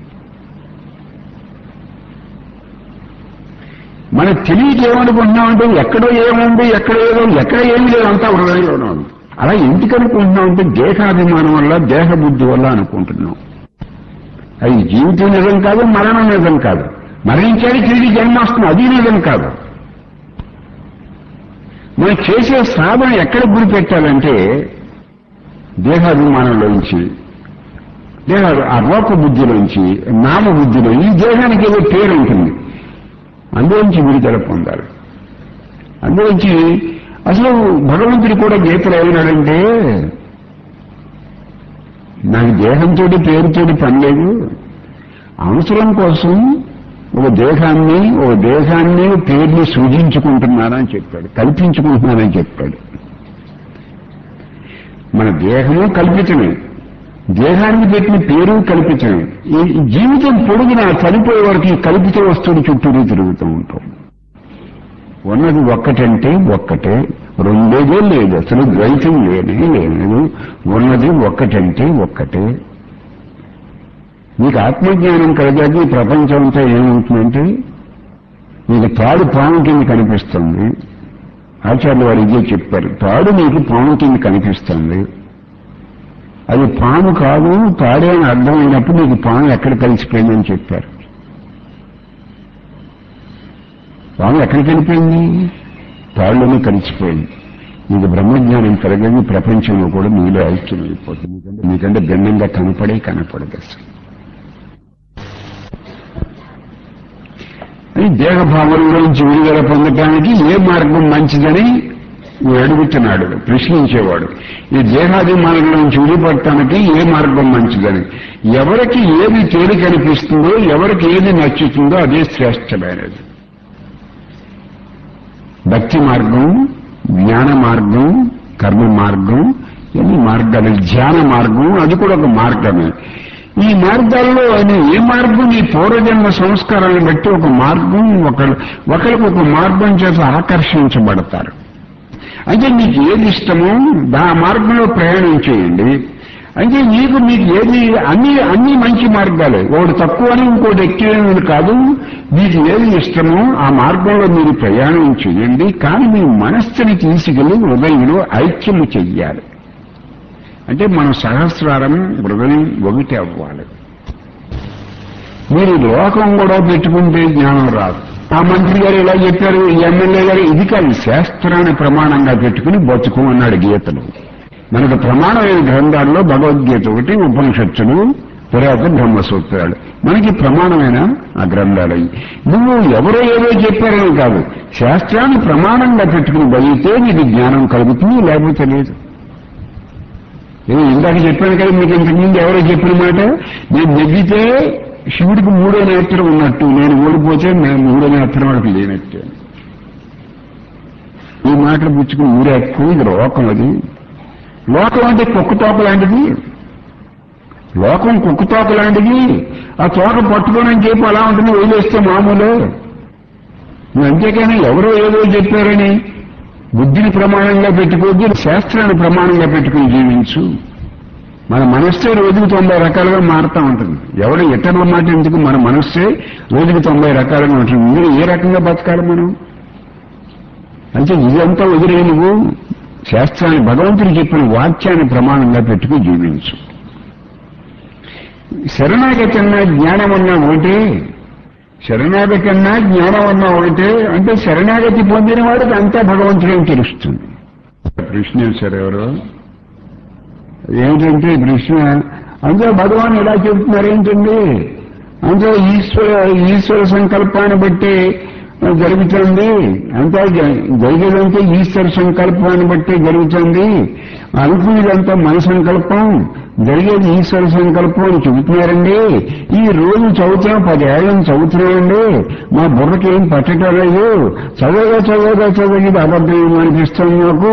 మన తెలియక ఏమనుకుంటున్నామంటే ఎక్కడో ఏముంది ఎక్కడ ఏదో ఎక్కడ ఏమి లేదు అంతా హృదయంలోనే ఉంది అలా ఎందుకు అనుకుంటున్నామంటే దేహాభిమానం వల్ల దేహ బుద్ధి వల్ల అనుకుంటున్నాం అది జీవితం నిజం కాదు మరణం నిజం కాదు మరణించాలి తిరిగి జన్మ వస్తుంది అది నిజం కాదు మనం చేసే సాధన ఎక్కడ గురి పెట్టాలంటే దేహాభిమానంలోంచి దేహ ఆ రూప బుద్ధిలోంచి నామ బుద్ధిలో ఈ దేహానికి ఏదో పేరు ఉంటుంది అందులోంచి విడుదల పొందాలి అందులోంచి అసలు భగవంతుడు కూడా గీతలు ఏమన్నాడంటే నాకు దేహంతో పేరుతోటి పని లేదు అవసరం కోసం ఒక దేహాన్ని ఒక దేహాన్ని పేరుని సృజించుకుంటున్నానని చెప్పాడు కల్పించుకుంటున్నానని చెప్పాడు మన దేహము కల్పితమే దేహానికి పెట్టిన పేరు కల్పితమే ఈ జీవితం పొడుగున చనిపోయే వరకు ఈ కల్పిత వస్తువులు చుట్టూరు తిరుగుతూ ఉంటాం ఉన్నది ఒక్కటంటే ఒక్కటే రెండేదే లేదు అసలు ద్వైతం లేనే లేదు ఉన్నది ఒక్కటంటే ఒక్కటే మీకు ఆత్మజ్ఞానం కలిగాక ఈ ప్రపంచం అంతా ఏమవుతుందంటే మీకు తాడు పాము కింద కనిపిస్తుంది ఆచార్యులు వారు ఇదే చెప్పారు తాడు మీకు పాము కింద కనిపిస్తుంది అది పాము కాదు తాడే అని అర్థమైనప్పుడు నీకు పాము ఎక్కడ కలిసిపోయిందని చెప్పారు పాము ఎక్కడికి వెళ్ళిపోయింది తాళ్ళలోనే కలిసిపోయింది నీకు బ్రహ్మజ్ఞానం కలగని ప్రపంచంలో కూడా నీలో ఐక్యం అయిపోతుంది మీకంటే మీకంటే భిన్నంగా కనపడే కనపడదు అసలు ఈ దేహభావంలోంచి విడుదల పొందటానికి ఏ మార్గం మంచిదని అడుగుతున్నాడు ప్రశ్నించేవాడు ఈ దేహాభిమానంలోంచి విడిపడటానికి ఏ మార్గం మంచిదని ఎవరికి ఏది తేలిక అనిపిస్తుందో ఎవరికి ఏది నచ్చుతుందో అదే శ్రేష్టమైనది భక్తి మార్గం జ్ఞాన మార్గం కర్మ మార్గం ఎన్ని మార్గాలు ధ్యాన మార్గం అది కూడా ఒక మార్గమే ఈ మార్గాల్లో ఆయన ఏ మార్గం ఈ పూర్వజన్మ సంస్కారాలను బట్టి ఒక మార్గం ఒకరు ఒకరికి ఒక మార్గం చేత ఆకర్షించబడతారు అంటే మీకు ఏది ఇష్టమో ఆ మార్గంలో ప్రయాణం చేయండి అంటే మీకు మీకు ఏది అన్ని అన్ని మంచి మార్గాలే ఒకటి తక్కువ అని ఇంకోటి ఎక్కువ కాదు మీకు ఏది ఇష్టమో ఆ మార్గంలో మీరు ప్రయాణం చేయండి కానీ మీ మనస్సుని తీసుకెళ్లి హృదయంలో ఐక్యము చెయ్యాలి అంటే మన సహస్రారం హృదయం ఒకటి అవ్వాలి మీరు లోకం కూడా పెట్టుకుంటే జ్ఞానం రాదు ఆ మంత్రి గారు ఇలా చెప్పారు ఈ ఎమ్మెల్యే గారు ఇది కాదు శాస్త్రాన్ని ప్రమాణంగా పెట్టుకుని బతుకు అన్నాడు గీతలు మనకు ప్రమాణమైన గ్రంథాల్లో భగవద్గీత ఒకటి ఉపనిషత్తులు పురాతన బ్రహ్మసూత్రాలు మనకి ప్రమాణమైన ఆ గ్రంథాలు నువ్వు ఎవరో ఏదో చెప్పారని కాదు శాస్త్రాన్ని ప్రమాణంగా పెట్టుకుని బలితే నీకు జ్ఞానం కలుగుతుంది లేకపోతే లేదు నేను ఇందాక చెప్పాను కదా మీకు ఇంతకుముందు ఎవరో చెప్పిన మాట నేను నెగ్గితే శివుడికి మూడో నేత్రం ఉన్నట్టు నేను ఓడిపోతే నేను మూడో నేత్రం వాడికి లేనట్టే ఈ మాటలు పుచ్చుకుని ఊరేక్కు ఇది లోకం అది లోకం అంటే కుక్క తోక లాంటిది లోకం కుక్క తోక లాంటిది ఆ తోక పట్టుకోనని చెప్పి అలా ఉంటుంది వదిలేస్తే మామూలే నువ్వు అంతేకాని ఎవరో ఏదో చెప్పారని బుద్ధిని ప్రమాణంగా పెట్టుకోవద్దు శాస్త్రాన్ని ప్రమాణంగా పెట్టుకుని జీవించు మన మనస్సే రోజుకు తొంభై రకాలుగా మారుతూ ఉంటుంది ఎవరు ఇతరుల మాట ఎందుకు మన మనస్సే రోజుకు తొంభై రకాలుగా ఉంటుంది మీరు ఏ రకంగా బతకాలి మనం అంటే ఇదంతా వదిలే నువ్వు శాస్త్రాన్ని భగవంతుడు చెప్పిన వాక్యాన్ని ప్రమాణంగా పెట్టుకుని జీవించు శరణాగతి అన్నా జ్ఞానం అన్నా ఒకటే శరణాగతి అన్నా జ్ఞానం అన్నా ఒకటే అంటే శరణాగతి పొందిన వాడికి అంతా భగవంతుడేం తెలుస్తుంది ప్రశ్న వేశారు ఎవరు ఏమిటంటే ప్రశ్న అంతే భగవాన్ ఇలా చెబుతున్నారు ఏంటండి అంతే ఈశ్వర ఈశ్వర సంకల్పాన్ని బట్టి జరుగుతుంది అంతా జ- జరిగేదంతా ఈశ్వర సంకల్పాన్ని బట్టి జరుగుతుంది అనుకునేదంతా మన సంకల్పం జరిగేది ఈశ్వర సంకల్పం అని చెబుతున్నారండి ఈ రోజు చదువుతున్నాం పదేళ్ళని చదువుతున్నామండి మా బుర్రకి ఏం పట్టడం లేదు చదవగా చదవగా చదివేది అబద్ధం అనిపిస్తుంది నాకు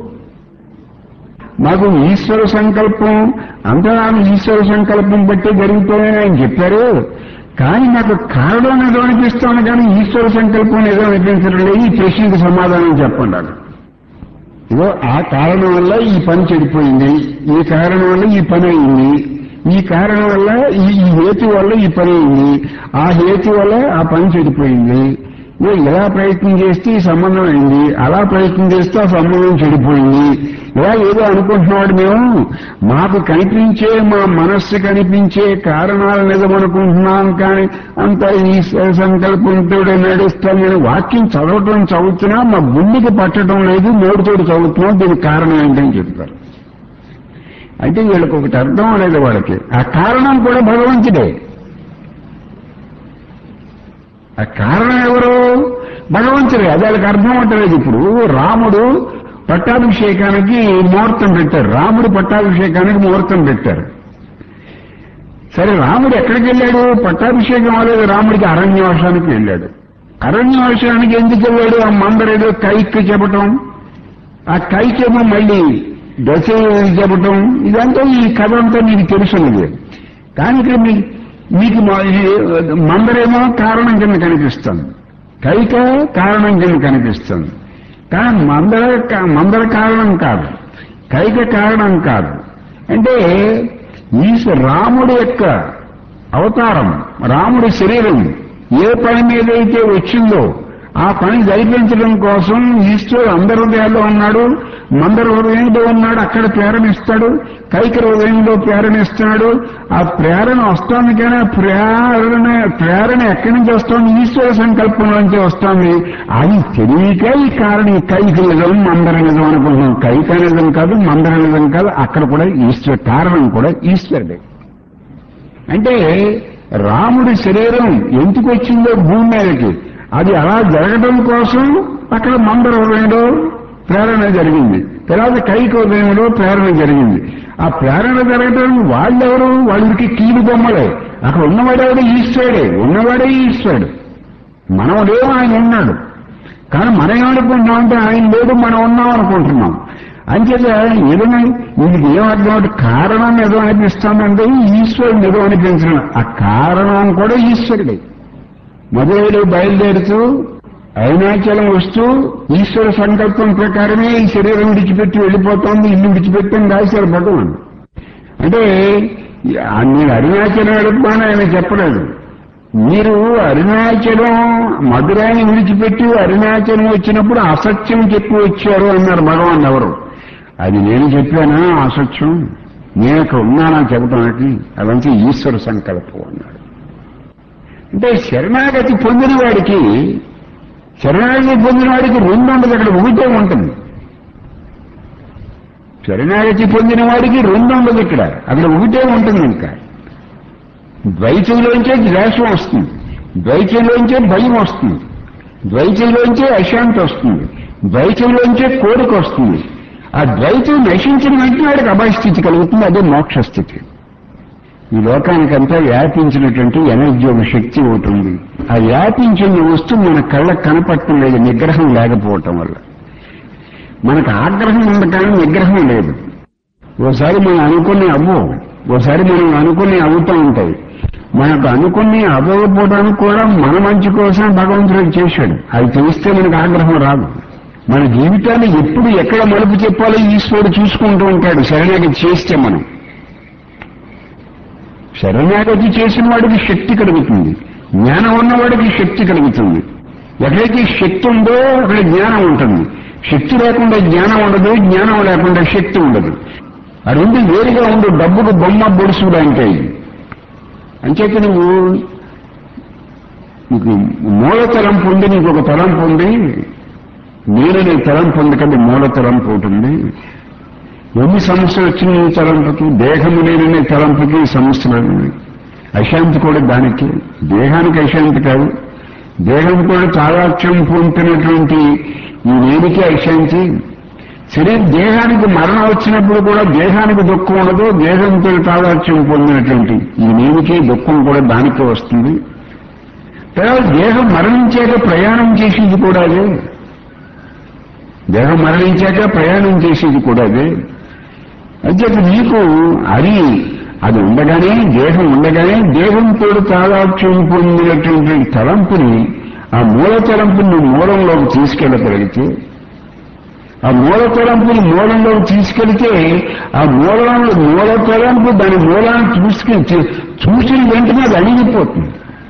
మాకు ఈశ్వర సంకల్పం అంతా నాకు ఈశ్వర సంకల్పం బట్టి జరుగుతుందని ఆయన చెప్పారు కానీ నాకు కారణం ఏదో అనిపిస్తాను కానీ ఈశ్వర సంకల్పం ఏదో అనిపించడం లేదు ఈ ప్రశ్నకు సమాధానం చెప్పండి నాకు ఇదో ఆ కారణం వల్ల ఈ పని చెడిపోయింది ఈ కారణం వల్ల ఈ పని అయింది ఈ కారణం వల్ల ఈ ఈ హేతు వల్ల ఈ పని అయింది ఆ హేతు వల్ల ఆ పని చెడిపోయింది ఇదో ఇలా ప్రయత్నం చేస్తే ఈ సంబంధం అయింది అలా ప్రయత్నం చేస్తే ఆ సంబంధం చెడిపోయింది ఇలా ఏదో అనుకుంటున్నాడు మేము మాకు కనిపించే మా మనస్సు కనిపించే కారణాలు నిజమనుకుంటున్నాం కానీ అంత ఈ సంకల్పంతో నడుస్తాం నేను వాక్యం చదవటం చదువుతున్నా మా గుండెకి పట్టడం లేదు నోటితోటి చదువుతున్నాం దీనికి కారణం ఏంటని చెప్తారు అంటే వీళ్ళకి ఒకటి అర్థం లేదు వాళ్ళకి ఆ కారణం కూడా భగవంతుడే ఆ కారణం ఎవరు భగవంతుడే అది వాళ్ళకి అర్థం అవట్లేదు ఇప్పుడు రాముడు పట్టాభిషేకానికి ముహూర్తం పెట్టారు రాముడు పట్టాభిషేకానికి ముహూర్తం పెట్టారు సరే రాముడు ఎక్కడికి వెళ్ళాడు పట్టాభిషేకం అవ్వలేదు రాముడికి అరణ్యవాసానికి వెళ్ళాడు అరణ్యవాసానికి ఎందుకు వెళ్ళాడు ఆ మందరేదో కైక్కి చెప్పటం ఆ కైకేమో మళ్ళీ దశ చెప్పటం ఇదంతా ఈ కథ అంతా మీకు తెలుసున్నది కానీ ఇక్కడ మీ మీకు మా- ఈ మందరేమో కారణం కింద కనిపిస్తుంది కైక కారణం కింద కనిపిస్తుంది కానీ మందర కా- మందర కారణం కాదు కైక కారణం కాదు అంటే ఈశ రాముడి యొక్క అవతారం రాముడి శరీరం ఏ పని మీదైతే వచ్చిందో ఆ పని జరిపించడం కోసం ఈశ్వరుడు అందరి హృదయాల్లో ఉన్నాడు మందర హృదయంలో ఉన్నాడు అక్కడ ప్రేరణ ఇస్తాడు కైకర హృదయంలో ప్రేరణ ఇస్తున్నాడు ఆ ప్రేరణ వస్తుంది కానీ ఆ ప్రేరణ ప్రేరణ ఎక్కడి నుంచి వస్తుంది ఈశ్వర సంకల్పం నుంచి వస్తుంది అది తెలియక ఈ కారణం ఈ కైక నిజం మందర నిజం అనుకుంటున్నాం కైక నిజం కాదు మందర నిజం కాదు అక్కడ కూడా ఈశ్వర కారణం కూడా ఈశ్వరుడే అంటే రాముడి శరీరం ఎందుకు వచ్చిందో భూమి మీదకి అది అలా జరగడం కోసం అక్కడ మందర హృదయంలో ప్రేరణ జరిగింది తర్వాత కైక హృదయంలో ప్రేరణ జరిగింది ఆ ప్రేరణ జరగడానికి వాళ్ళెవరు వాళ్ళకి కీలు బొమ్మలే అక్కడ ఉన్నవాడెవడు ఈశ్వరుడే ఉన్నవాడే ఈశ్వరుడు మనవడేమో ఆయన ఉన్నాడు కానీ మనం ఏమనుకుంటున్నాం అంటే ఆయన లేడు మనం ఉన్నాం అనుకుంటున్నాం అంచేత ఏదైనా వీడికి ఏమర్థం అంటే కారణం ఏదో అనిపిస్తామంటే ఈశ్వరుడు ఏదో అనిపించడం ఆ కారణం కూడా ఈశ్వరుడే మధురైలో బయలుదేరుతూ అరుణాచలం వస్తూ ఈశ్వర సంకల్పం ప్రకారమే ఈ శరీరం విడిచిపెట్టి వెళ్ళిపోతోంది ఇల్లు విడిచిపెట్టని రాశారు భగవాన్ అంటే ఆ నేను అరుణాచలం వెళుతున్నాను ఆయన చెప్పలేదు మీరు అరుణాచలం మధురాన్ని విడిచిపెట్టి అరుణాచలం వచ్చినప్పుడు అసత్యం చెప్పి వచ్చారు అన్నారు భగవాన్ ఎవరు అది నేను చెప్పానా అసత్యం నేను అక్కడ ఉన్నానా చెప్పడానికి అదంతా ఈశ్వర సంకల్పం అన్నాడు అంటే శరణాగతి పొందిన వాడికి శరణాగతి పొందిన వాడికి రెండు ఉండదు అక్కడ ఒకటే ఉంటుంది శరణాగతి పొందిన వాడికి రెండు ఉండదు ఇక్కడ అక్కడ ఒకటే ఉంటుంది ఇంకా ద్వైతంలోంచే ద్వేషం వస్తుంది ద్వైతంలోంచే భయం వస్తుంది ద్వైతంలోంచే అశాంతి వస్తుంది ద్వైతంలోంచే కోరిక వస్తుంది ఆ ద్వైతం నశించిన వెంటనే వాడికి అభయస్థితి కలుగుతుంది అదే మోక్ష స్థితి ఈ లోకానికంతా వ్యాపించినటువంటి ఎనర్జీ ఒక శక్తి ఒకటి ఉంది ఆ వ్యాపించిన వస్తువు మన కళ్ళకు కనపడటం లేదు నిగ్రహం లేకపోవటం వల్ల మనకు ఆగ్రహం ఉంది కానీ నిగ్రహం లేదు ఓసారి మనం అనుకునే అవ్వవు ఓసారి మనం అనుకునే అవుతూ ఉంటాయి మనకు అనుకుని అవ్వకపోవడానికి కూడా మన మంచి కోసం భగవంతుడు చేశాడు అది తెలిస్తే మనకు ఆగ్రహం రాదు మన జీవితాన్ని ఎప్పుడు ఎక్కడ మలుపు చెప్పాలో ఈశ్వరుడు చూసుకుంటూ ఉంటాడు శరణాగతి చేస్తే మనం శరణాగతి చేసిన వాడికి శక్తి కలుగుతుంది జ్ఞానం ఉన్నవాడికి శక్తి కలుగుతుంది ఎక్కడైతే శక్తి ఉందో అక్కడ జ్ఞానం ఉంటుంది శక్తి లేకుండా జ్ఞానం ఉండదు జ్ఞానం లేకుండా శక్తి ఉండదు అది ఉంది వేరుగా ఉండు డబ్బుకు బొమ్మ బొడుసుడు అంటే అంచేత నువ్వు నీకు మూల తలంపు ఉంది నీకు ఒక తలంపు ఉంది నేను నీ తలంపు ఉంది కదా మూల తలంపు ఉంటుంది ఎన్ని సమస్యలు వచ్చినాయి ఈ తలంపుకి దేహము లేని తలంపుకి సమస్యలు ఉన్నాయి. అశాంతి కూడా దానికి దేహానికి అశాంతి కాదు దేహం కూడా తాదాత్యం పొందుతున్నటువంటి ఈ నేడికి అశాంతి శరీర దేహానికి మరణం వచ్చినప్పుడు కూడా దేహానికి దుఃఖం ఉండదు దేహంతో తాదాత్యం పొందినటువంటి ఈ నేడికి దుఃఖం కూడా దానికే వస్తుంది తర్వాత దేహం మరణించాక ప్రయాణం చేసేది కూడా అదే దేహం మరణించాక ప్రయాణం చేసేది కూడా అదే అంచేత నీకు అది అది ఉండగానే దేహం ఉండగానే దేహంతో తాదాత్యం పొందినటువంటి తలంపుని ఆ మూల తలంపుని నువ్వు మూలంలోకి తీసుకెళ్ళగలిగితే ఆ మూల తలంపుని మూలంలో తీసుకెళ్తే ఆ మూలంలో మూల తలంపు దాని మూలాన్ని చూసుకుని చూసిన వెంటనే అది అణిగిపోతుంది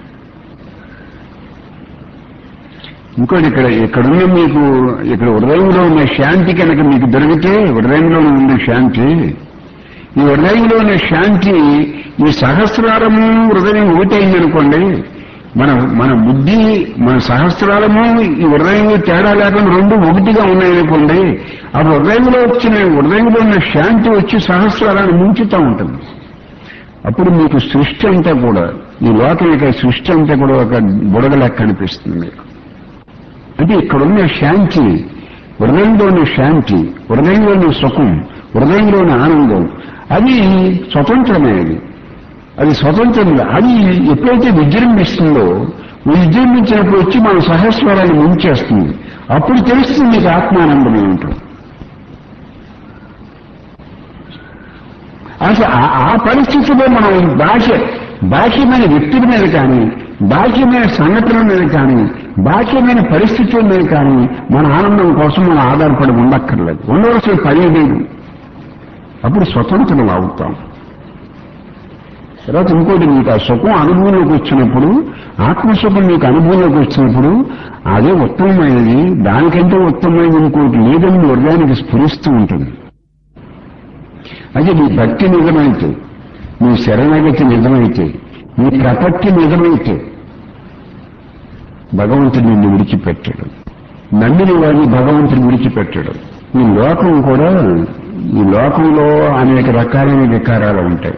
ఇంకోటి ఇక్కడ ఇక్కడున్న మీకు ఇక్కడ హృదయంలో ఉన్న శాంతి కనుక మీకు దొరికితే హృదయంలో ఉండే శాంతి ఈ హృదయంలో ఉన్న శాంతి ఈ సహస్రారము హృదయం ఒకటైందనుకోండి మన మన బుద్ధి మన సహస్రాలము ఈ హృదయంలో తేడా లేకుండా రెండు ఒకటిగా ఉన్నాయనుకోండి ఆ హృదయంలో వచ్చిన హృదయంలో ఉన్న శాంతి వచ్చి సహస్రాలను ముంచుతూ ఉంటుంది అప్పుడు మీకు సృష్టి అంతా కూడా ఈ లోకం యొక్క సృష్టి అంతా కూడా ఒక బుడగలాగా కనిపిస్తుంది మీకు అంటే ఇక్కడున్న శాంతి హృదయంలోని శాంతి హృదయంలోని సుఖం హృదయంలోని ఆనందం అది స్వతంత్రమైనది అది స్వతంత్రంగా అది ఎప్పుడైతే విజృంభిస్తుందో విజృంభించినప్పుడు వచ్చి మన సహస్వరాన్ని ముంచేస్తుంది అప్పుడు తెలుస్తుంది మీకు ఆత్మానందం ఏమిటో అసలు ఆ- ఆ పరిస్థితిలో మనం భాష బాహ్యమైన వ్యక్తుల మీద కానీ బాహ్యమైన సంఘటనల మీద కానీ బాహ్యమైన పరిస్థితుల మీద కానీ మన ఆనందం కోసం మనం ఆధారపడి ఉండక్కర్లేదు ఉండవలసిన పని లేదు అప్పుడు స్వతంత్రం అవుతాం తర్వాత ఇంకోటి మీకు ఆ సుఖం అనుభవంలోకి వచ్చినప్పుడు ఆత్మసుఖం మీకు అనుభవంలోకి వచ్చినప్పుడు అదే ఉత్తమమైనది దానికంటే ఉత్తమమైనది ఇంకోటి లేదని మీ హృదయానికి స్ఫురిస్తూ ఉంటుంది అదే మీ భక్తి నిజమైతే మీ శరణగతి నిజమైతే మీ ప్రపత్తి నిజమైతే భగవంతుడు నిన్ను విడిచిపెట్టాడు నమ్మిన వాడిని భగవంతుడు విడిచిపెట్టాడు ఈ లోకం కూడా ఈ లోకంలో అనేక రకాలైన వికారాలు ఉంటాయి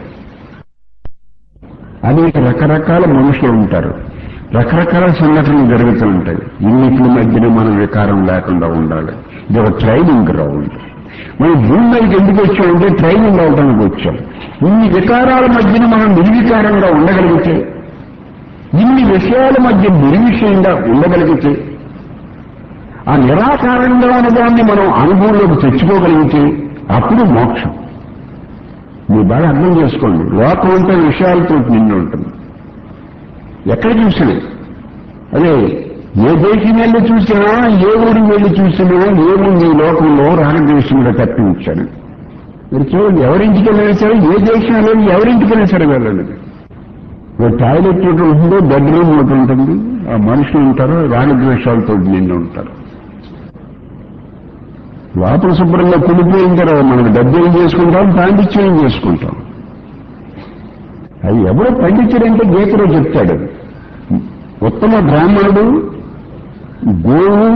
అనేక రకరకాల మనుషులు ఉంటారు రకరకాల సంఘటనలు జరుగుతూ ఉంటాయి ఇన్నింటి మధ్యన మనం వికారం లేకుండా ఉండాలి ఇది ఒక ట్రైనింగ్ గ్రౌండ్ మనం భూమి మీదకి ఎందుకు వచ్చామంటే ట్రైనింగ్ అవడానికి వచ్చాం ఇన్ని వికారాల మధ్యన మనం నిర్వికారంగా ఉండగలిగితే ఇన్ని విషయాల మధ్య నిర్విషయంగా ఉండగలిగితే ఆ నిరాకారంగా ఉన్న దాన్ని మనం అనుభవంలోకి తెచ్చుకోగలిగితే అప్పుడు మోక్షం మీరు బాగా అర్థం చేసుకోండి లోకం అంతా విషయాలతో నిండి ఉంటుంది ఎక్కడ చూసినా అదే ఏ దేశం వెళ్ళి చూసినా ఏ ఊరికి వెళ్ళి చూసినా ఏముంది ఈ లోకంలో రాగద్వేషంగా తప్పించాడు మీరు చూడండి ఎవరింటికి వెళ్ళినా సరే ఏ దేశం వెళ్ళి ఎవరింటికి వెళ్ళినా సరే వెళ్ళండి ఒక టాయిలెట్ ఒకటి ఉంటుంది బెడ్రూమ్ ఒకటి ఉంటుంది ఆ మనుషులు ఉంటారు రాగద్వేషాలతో నిండి ఉంటారు లోపల శుభ్రంగా కులిపోయిన తర్వాత మనకు డబ్బు ఏం చేసుకుంటాం పాండిత్యం చేసుకుంటాం అది ఎవరో పండితుడంటే గీతలో చెప్తాడు ఉత్తమ బ్రాహ్మణుడు గోవు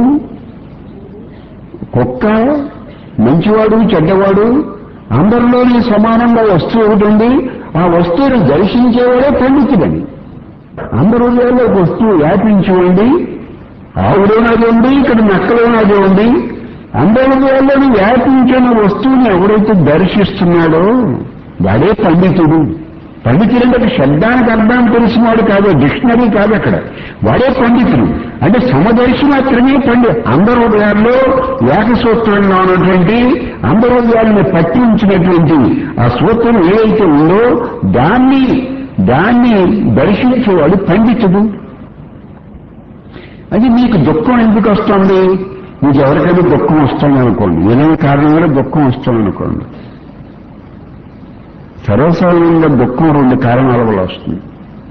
కుక్క మంచివాడు చెడ్డవాడు అందరిలోని సమానంగా వస్తువు ఒకటి ఉంది ఆ వస్తువుని దర్శించేవాడే పండితుడని అందరి హృదయాల్లో ఒక వస్తువు వ్యాపించి ఉంది ఆవులోనది ఉంది ఇక్కడ నక్కలోనది ఉంది అందరి హృదయాల్లోని వ్యాపించిన వస్తువుని ఎవరైతే దర్శిస్తున్నాడో వాడే పండితుడు పండితుడు అంటే శబ్దానికి అర్థం తెలిసినవాడు కాదు డిక్షనరీ కాదు అక్కడ వాడే పండితుడు అంటే సమదర్శి మాత్రమే పండి అందరి హృదయాల్లో ఏకసూత్రంలో ఉన్నటువంటి అందరి హృదయాలను పట్టి ఉంచినటువంటి ఆ సూత్రం ఏదైతే ఉందో దాన్ని దాన్ని దర్శించేవాడు పండితుడు అది మీకు దుఃఖం ఎందుకు వస్తుంది మీకు ఎవరికైనా దుఃఖం వస్తుంది అనుకోండి ఏదైనా కారణం వల్ల దుఃఖం వస్తుంది అనుకోండి సర్వసాధారణంగా దుఃఖం రెండు కారణాల వల్ల వస్తుంది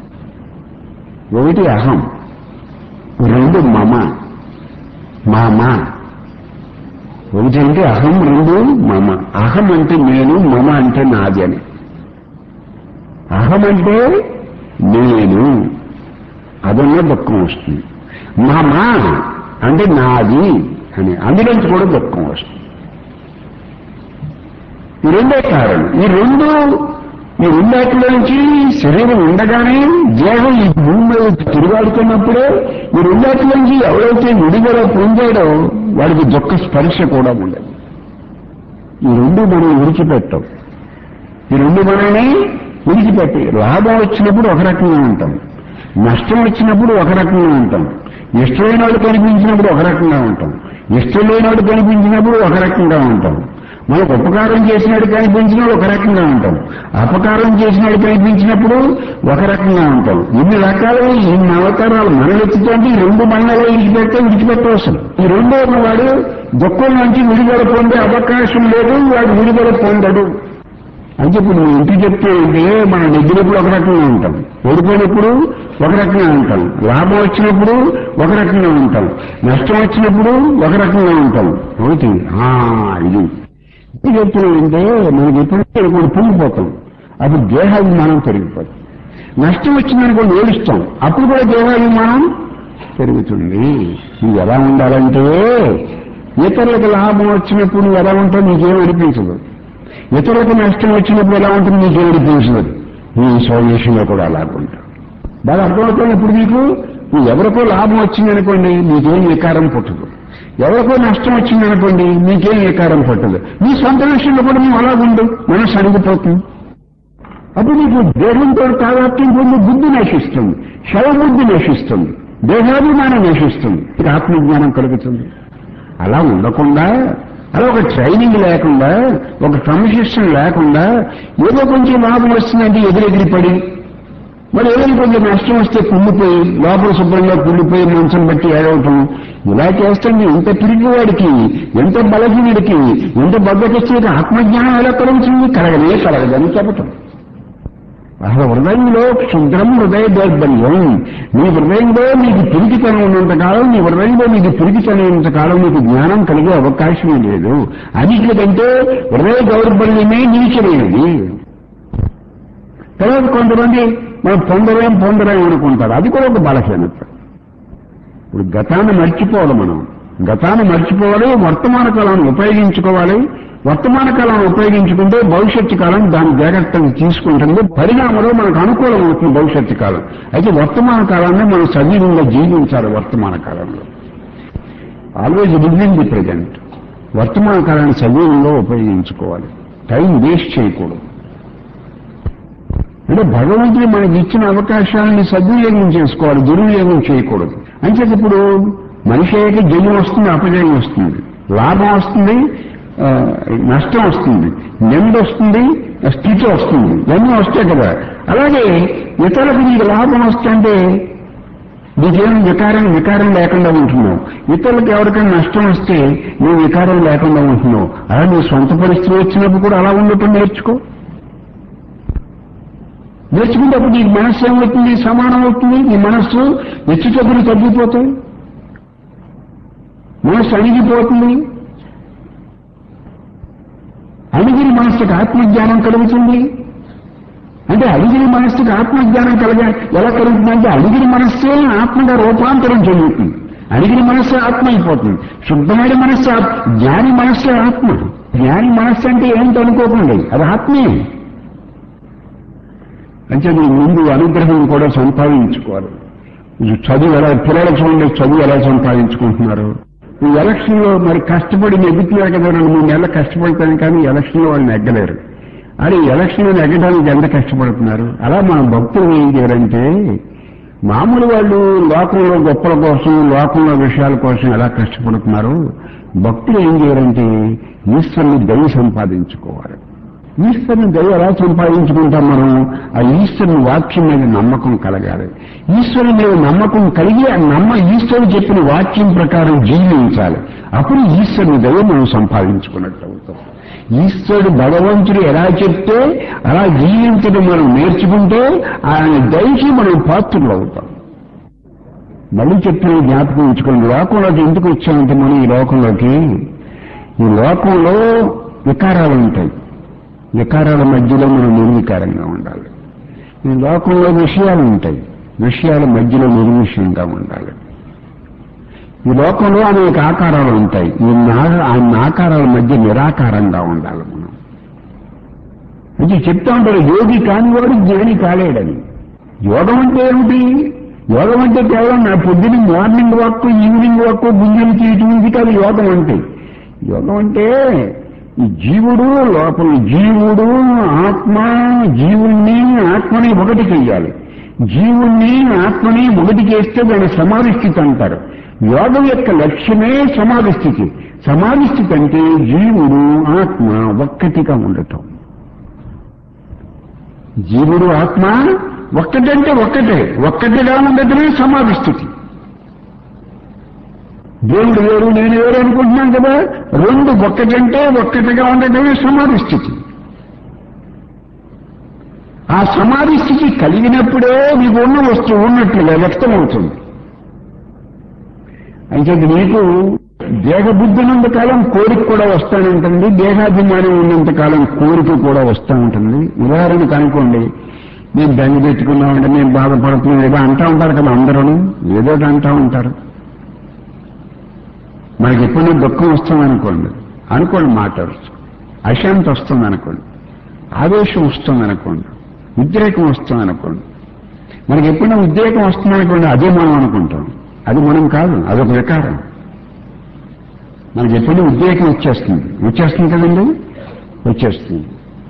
ఒకటి అహం రెండు మమ మామ ఒకటి అంటే అహం రెండు మమ అహం అంటే నేను మమ అంటే నాది అని అహం అంటే నేను అదన్నా దుఃఖం వస్తుంది మమ అంటే నాది అని అందులోంచి కూడా దుఃఖం వస్తుంది ఈ రెండే కారణం ఈ రెండు ఈ రెండాటిలోంచి శరీరం ఉండగానే దేహం ఈ భూమి మీద తిరుగాడుతున్నప్పుడే ఈ రెండాటిలోంచి ఎవరైతే విడుదల పొందాడో వాడికి దుఃఖ స్పర్శ కూడా ఉండదు ఈ రెండు మనం విడిచిపెట్టాం ఈ రెండు మనల్ని విడిచిపెట్టి లాభం వచ్చినప్పుడు ఒక రకంగా ఉంటాం నష్టం వచ్చినప్పుడు ఒక రకంగా ఉంటాం ఇష్టమైన వాడు కనిపించినప్పుడు ఒక రకంగా ఉంటాం ఇష్టం లేని వాడు కనిపించినప్పుడు ఒక రకంగా ఉంటాం మనకు ఉపకారం చేసినట్టు కనిపించినప్పుడు ఒక రకంగా ఉంటాం అపకారం చేసినట్టు కనిపించినప్పుడు ఒక రకంగా ఉంటాం ఇన్ని రకాలుగా ఇన్ని అవతారాలు మనం ఎత్తుతుంటే ఈ రెండు మనలో విడిచిపెడితే విడిచిపెట్టవలసిన ఈ రెండో ఉన్నవాడు దుఃఖం నుంచి విడుదల పొందే అవకాశం లేదు వాడు విడుదల పొందడు అని చెప్పి నువ్వు ఇంటికి చెప్తే ఏంటి మనం నెగ్గినప్పుడు ఒక రకంగా ఉంటాం ఓడిపోయినప్పుడు ఒక రకంగా ఉంటాం లాభం వచ్చినప్పుడు ఒక రకంగా ఉంటాం నష్టం వచ్చినప్పుడు ఒక రకంగా ఉంటాం ఒకటి ఆ, ఇది ఇంటికి చెప్తున్నానంటే మనకి ఎప్పుడైతే కొన్ని పొంగిపోతాం అప్పుడు దేహాభిమానం పెరిగిపోతుంది నష్టం వచ్చిందనుకోండి ఏడుస్తాం అప్పుడు కూడా దేహాభిమానం పెరుగుతుంది నువ్వు ఎలా ఉండాలంటే ఇతరులకు లాభం వచ్చినప్పుడు నువ్వు ఎలా ఉంటావు నీకేం అనిపించదు ఇతరులకు నష్టం వచ్చినప్పుడు ఎలా ఉంటుంది నీకేం అనిపించదు నీ సౌదేశంలో కూడా అలాగుంటావు బాగా అర్థమవుతుంది ఇప్పుడు నీకు నువ్వు ఎవరికో లాభం వచ్చిందనుకోండి నీకేం వికారం పుట్టదు ఎవరికో నష్టం వచ్చిందనుకోండి నీకేం వికారం పుట్టదు నీ సొంత విషయంలో కూడా నువ్వు అలా ఉండు మనసు అణిగిపోతుంది అప్పుడు నీకు దేహంతో తాదాత్యం పొంది బుద్ధి నశిస్తుంది శవబుద్ధి నశిస్తుంది దేహాభిమానం నశిస్తుంది ఇక ఆత్మజ్ఞానం కలుగుతుంది అలా ఉండకుండా అలా ఒక ట్రైనింగ్ లేకుండా ఒక క్రమశిక్షణ లేకుండా ఏదో కొంచెం లాభం వస్తుందంటే ఎదురెగిరి పడి మరి ఏదైనా కొంచెం నష్టం వస్తే కుళ్ళిపోయి లోపల శుభ్రంగా కుళ్ళిపోయి మనసును బట్టి ఏడవటం ఇలా చేస్తుంది ఎంత పిరిగివాడికి ఎంత బలహీనుడికి ఎంత బద్దకొచ్చేది ఆత్మజ్ఞానం ఎలా కలుగుతుంది కలగనే కలగదని చెప్పటం అసలు హృదయంలో శుద్రం హృదయ దౌర్బల్యం నీ హృదయంలో నీకు పిరికితనం ఉన్నంత కాలం నీ హృదయంలో నీకు పిరికితనం ఉన్నంత కాలం నీకు జ్ఞానం కలిగే అవకాశమే లేదు అన్నిటికంటే హృదయ దౌర్బల్యమే నీచమైనది తర్వాత కొంతమంది మనం పొందలేం పొందలేం అనుకుంటారు అది కూడా ఒక బలహీనత ఇప్పుడు గతాన్ని మర్చిపోవాలి మనం గతాన్ని మర్చిపోవాలి వర్తమాన కాలాన్ని ఉపయోగించుకోవాలి వర్తమాన కాలాన్ని ఉపయోగించుకుంటే భవిష్యత్తు కాలం దాని జాగ్రత్తగా తీసుకుంటుంది పరిణామంలో మనకు అనుకూలం అవుతుంది భవిష్యత్తు కాలం అయితే వర్తమాన కాలాన్ని మనం సజీవంగా జీవించాలి వర్తమాన కాలంలో ఆల్వేజ్ లివింగ్ ది ప్రజెంట్ వర్తమాన కాలాన్ని సజీవంగా ఉపయోగించుకోవాలి టైం వేస్ట్ చేయకూడదు అంటే భగవంతుడు మనకి ఇచ్చిన అవకాశాలని సద్వినియోగం చేసుకోవాలి దుర్వినియోగం చేయకూడదు అంచేది ఇప్పుడు మనిషి అయ్యాక జయం వస్తుంది అపజయం వస్తుంది లాభం వస్తుంది ఆ, నష్టం వస్తుంది నింద వస్తుంది స్థితి వస్తుంది ఇవన్నీ వస్తాయి కదా అలాగే ఇతరులకు నీకు లాభం వస్తుంటే నీకేం వికారం వికారం లేకుండా ఉంటున్నావు ఇతరులకు ఎవరికైనా నష్టం వస్తే నువ్వు వికారం లేకుండా ఉంటున్నావు అలా నీ సొంత పరిస్థితి వచ్చినప్పుడు కూడా అలా ఉండటం నేర్చుకో నేర్చుకునేటప్పుడు నీ మనస్సు ఏమవుతుంది సమానం అవుతుంది నీ మనస్సు హెచ్చు తగ్గులు తగ్గిపోతాయి మనస్సు అణిగిపోతుంది అణిగిరి మనస్సుకు ఆత్మజ్ఞానం కలుగుతుంది అంటే అడిగిరి మనస్సుకి ఆత్మజ్ఞానం కలగ ఎలా కలుగుతుందంటే అడిగిరి మనస్సే ఆత్మగా రూపాంతరం చెందుతుంది అడిగిరి మనస్సు ఆత్మ అయిపోతుంది శుద్ధమైన మనస్సు ఆత్మ. జ్ఞాని మనస్సు ఆత్మ జ్ఞాని మనస్సు అంటే ఏంటి అనుకోకండి అది ఆత్మే అంటే మీరు ముందు అనుగ్రహం కూడా సంపాదించుకోవాలి ఇది చదువు ఎలా పిల్లలకు చూడండి చదువు ఎలా సంపాదించుకుంటున్నారు ఈ ఎలక్షన్ లో మరి కష్టపడి నెగ్గుతున్నారు కదా రెండు మూడు నెలలు కష్టపడతాను కానీ ఎలక్షన్ లో వాళ్ళు నెగ్గలేరు అరే ఎలక్షన్ లో నెగ్గడానికి ఎంత కష్టపడుతున్నారు అలా మన భక్తులు ఏం చేయాలంటే మామూలు వాళ్ళు లోకంలో గొప్పల కోసం లోకంలో విషయాల కోసం ఎలా కష్టపడుతున్నారు భక్తులు ఏం చేయాలంటే ఈశ్వరుని దయ సంపాదించుకోవాలి ఈశ్వరుని దయ ఎలా సంపాదించుకుంటాం మనం ఆ ఈశ్వరుని వాక్యం మీద నమ్మకం కలగాలి ఈశ్వరుని మీద నమ్మకం కలిగి ఆ నమ్మ ఈశ్వరుడు చెప్పిన వాక్యం ప్రకారం జీవించాలి అప్పుడు ఈశ్వరుని దయ మనం సంపాదించుకున్నట్టు అవుతాం ఈశ్వరుడు భగవంతుడు ఎలా చెప్తే అలా జీవించడం మనం నేర్చుకుంటే ఆయన దయకి మనం పాత్రులు అవుతాం మళ్ళీ చెప్పిన జ్ఞాపకం ఉంచుకోండి లోకంలోకి ఎందుకు వచ్చామంటే మనం ఈ లోకంలోకి ఈ లోకంలో వికారాలు ఉంటాయి వికారాల మధ్యలో మనం నిర్వికారంగా ఉండాలి ఈ లోకంలో విషయాలు ఉంటాయి విషయాల మధ్యలో నిర్విషయంగా ఉండాలి ఈ లోకంలో అనేక ఆకారాలు ఉంటాయి ఈ నా- ఆ ఆకారాల మధ్య నిరాకారంగా ఉండాలి మనం అంటే చెప్తా ఉంటారు యోగి కానివాడు జ్ఞాని కాలేడని యోగం అంటే ఏమిటి యోగం అంటే కేవలం నా పొద్దున మార్నింగ్ వాక్ ఈవినింగ్ వాక్ గుంజలు చేయటం ఇది కాదు యోగం అంటే యోగం అంటే ఈ జీవుడు లోపల జీవుడు ఆత్మ జీవుణ్ణి ఆత్మని ఒకటి చెయ్యాలి జీవుణ్ణి ఆత్మని ఒకటి చేస్తే దాని సమాధి స్థితి అంటారు యోగం యొక్క లక్ష్యమే సమాధి స్థితి సమాధి స్థితి అంటే జీవుడు ఆత్మ ఒక్కటిగా ఉండటం జీవుడు ఆత్మ ఒక్కటంటే ఒక్కటే ఒక్కటిగా ఉండటమే సమాధి స్థితి దేవుడు వేరు నేను వేరు అనుకుంటున్నాను కదా రెండు ఒక్కటంటే ఒక్కటిగా ఉండటమే సమాధి స్థితి ఆ సమాధి స్థితి కలిగినప్పుడే మీకు ఉన్న వస్తువు ఉన్నట్లుగా వ్యక్తమవుతుంది అయితే నీకు దేహబుద్ధి ఉన్నంత కాలం కోరిక కూడా వస్తానంటుంది దేహాభిమానం ఉన్నంత కాలం కోరిక కూడా వస్తూ ఉంటుంది ఉదాహరణకు అనుకోండి మేము బెంగ పెట్టుకున్నామంటే మేము బాధపడుతున్నాం ఏదో అంటా ఉంటారు కదా అందరూ ఏదో ఒకటి అంటా ఉంటారు మనకి ఎప్పుడైనా దుఃఖం వస్తుంది అనుకోండి అనుకోండి మాట్లాడచ్చు అశాంతి వస్తుంది అనుకోండి ఆవేశం వస్తుంది అనుకోండి ఉద్రేకం వస్తుంది అనుకోండి మనకి ఎప్పుడైనా ఉద్రేకం వస్తుంది అనుకోండి అదే మనం అనుకుంటాం అది మనం కాదు అదొక వికారం మనకి ఎప్పుడైనా ఉద్రేకం వచ్చేస్తుంది వచ్చేస్తుంది కదండి వచ్చేస్తుంది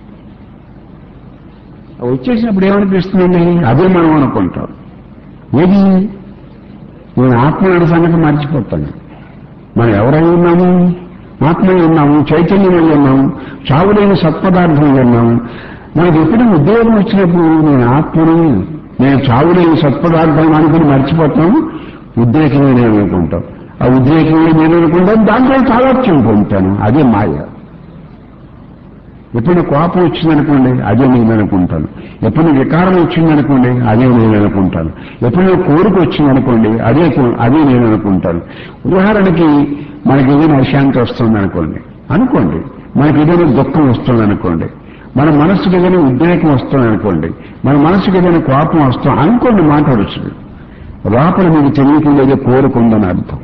ఆ వచ్చేసినప్పుడు ఏమనిపిస్తుందండి అదే మనం అనుకుంటాం ఏది నేను ఆత్మ అనే సంగతి మర్చిపోతాను మనం ఎవరై ఉన్నాము ఆత్మై ఉన్నాము చైతన్యమై ఉన్నాము చావులేని సత్పదార్థమై ఉన్నాము మనకి ఎప్పుడు ఉద్యోగం వచ్చినప్పుడు నేను ఆత్మని నేను చావులేని సత్పదార్థం అనుకుని మర్చిపోతాం ఉద్రేకమే నేను అనుకుంటాం ఆ ఉద్రేకమే నేను అనుకుంటాను దాంట్లో తాదాత్యం పొందుతాను అదే మాయ ఎప్పుడు కోపం వచ్చిందనుకోండి అదే నేను అనుకుంటాను ఎప్పుడు వికారం వచ్చిందనుకోండి అదే నేను అనుకుంటాను ఎప్పుడు కోరిక వచ్చిందనుకోండి అదే కో- అదే నేను అనుకుంటాను ఉదాహరణకి మనకి ఏదైనా అశాంతి వస్తుంది అనుకోండి అనుకోండి మనకి ఏదైనా దుఃఖం వస్తుంది అనుకోండి మన మనసుకి ఏదైనా ఉద్రేకం వస్తుంది అనుకోండి మన మనసుకి ఏదైనా కోపం వస్తుంది అనుకోండి మాట్లాడచ్చు లోపల మీకు తెలియకుండా ఏదో కోరిక ఉందని అర్థం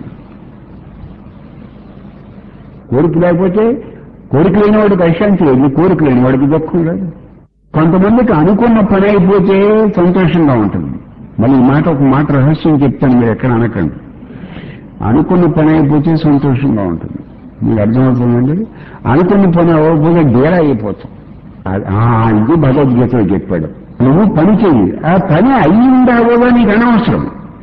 కోరిక లేకపోతే కోరిక లేని వాడికి అశాంతి లేదు కోరిక లేని వాడికి దుఃఖం లేదు కొంతమందికి అనుకున్న పని అయిపోతే సంతోషంగా ఉంటుంది మళ్ళీ ఈ మాట ఒక మాట రహస్యం చెప్తాను మీరు ఎక్కడ అనకండి అనుకున్న పని అయిపోతే సంతోషంగా ఉంటుంది మీకు అర్థమవుతుందండి అనుకున్న పని అవ్వకపోతే డేరా అయిపోతాం అది- ఆ, ఇది భగవద్గీతలో చెప్పాడు నువ్వు పని చెయ్యి ఆ పని అయ్యిందావోగా నీకు అనవసరం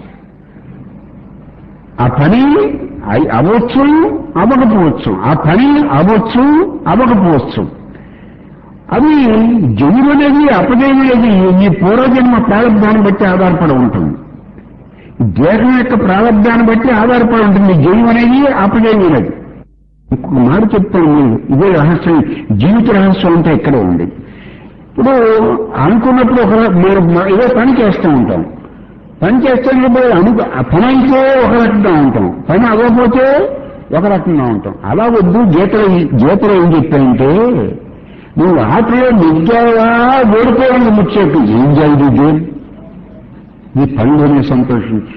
ఆ పని అయి- అవ్వచ్చు అవ్వకపోవచ్చు ఆ పని అవ్వచ్చు అవ్వకపోవచ్చు అది జన్మ అనేది అపజయం అనేది ఈ పూర్వజన్మ ప్రారంభాన్ని బట్టి ఆధారపడి ఉంటుంది దేహం యొక్క ప్రారంభాన్ని బట్టి ఆధారపడి ఉంటుంది జయం అనేది అపజయం అనేది ఇంకొక మాట చెప్తాను మీరు ఇదే రహస్యం జీవిత రహస్యం అంతా ఇక్కడే ఉంది ఇప్పుడు అనుకున్నప్పుడు ఒక మీరు ఏదో పని చేస్తూ ఉంటాం పని చేస్తున్నప్పుడు అను ఆ పని అయితే ఒక రకంగా ఉంటాం పని అవ్వకపోతే ఒక రకంగా ఉంటాం అలా వద్దు గీతలో గీతలో ఏం చెప్పాయంటే నువ్వు ఆటలో నెగ్గావా ఓడిపోవడానికి ముచ్చేట్టు ఏం జరిగింది నీ పనిలోనే సంతోషించు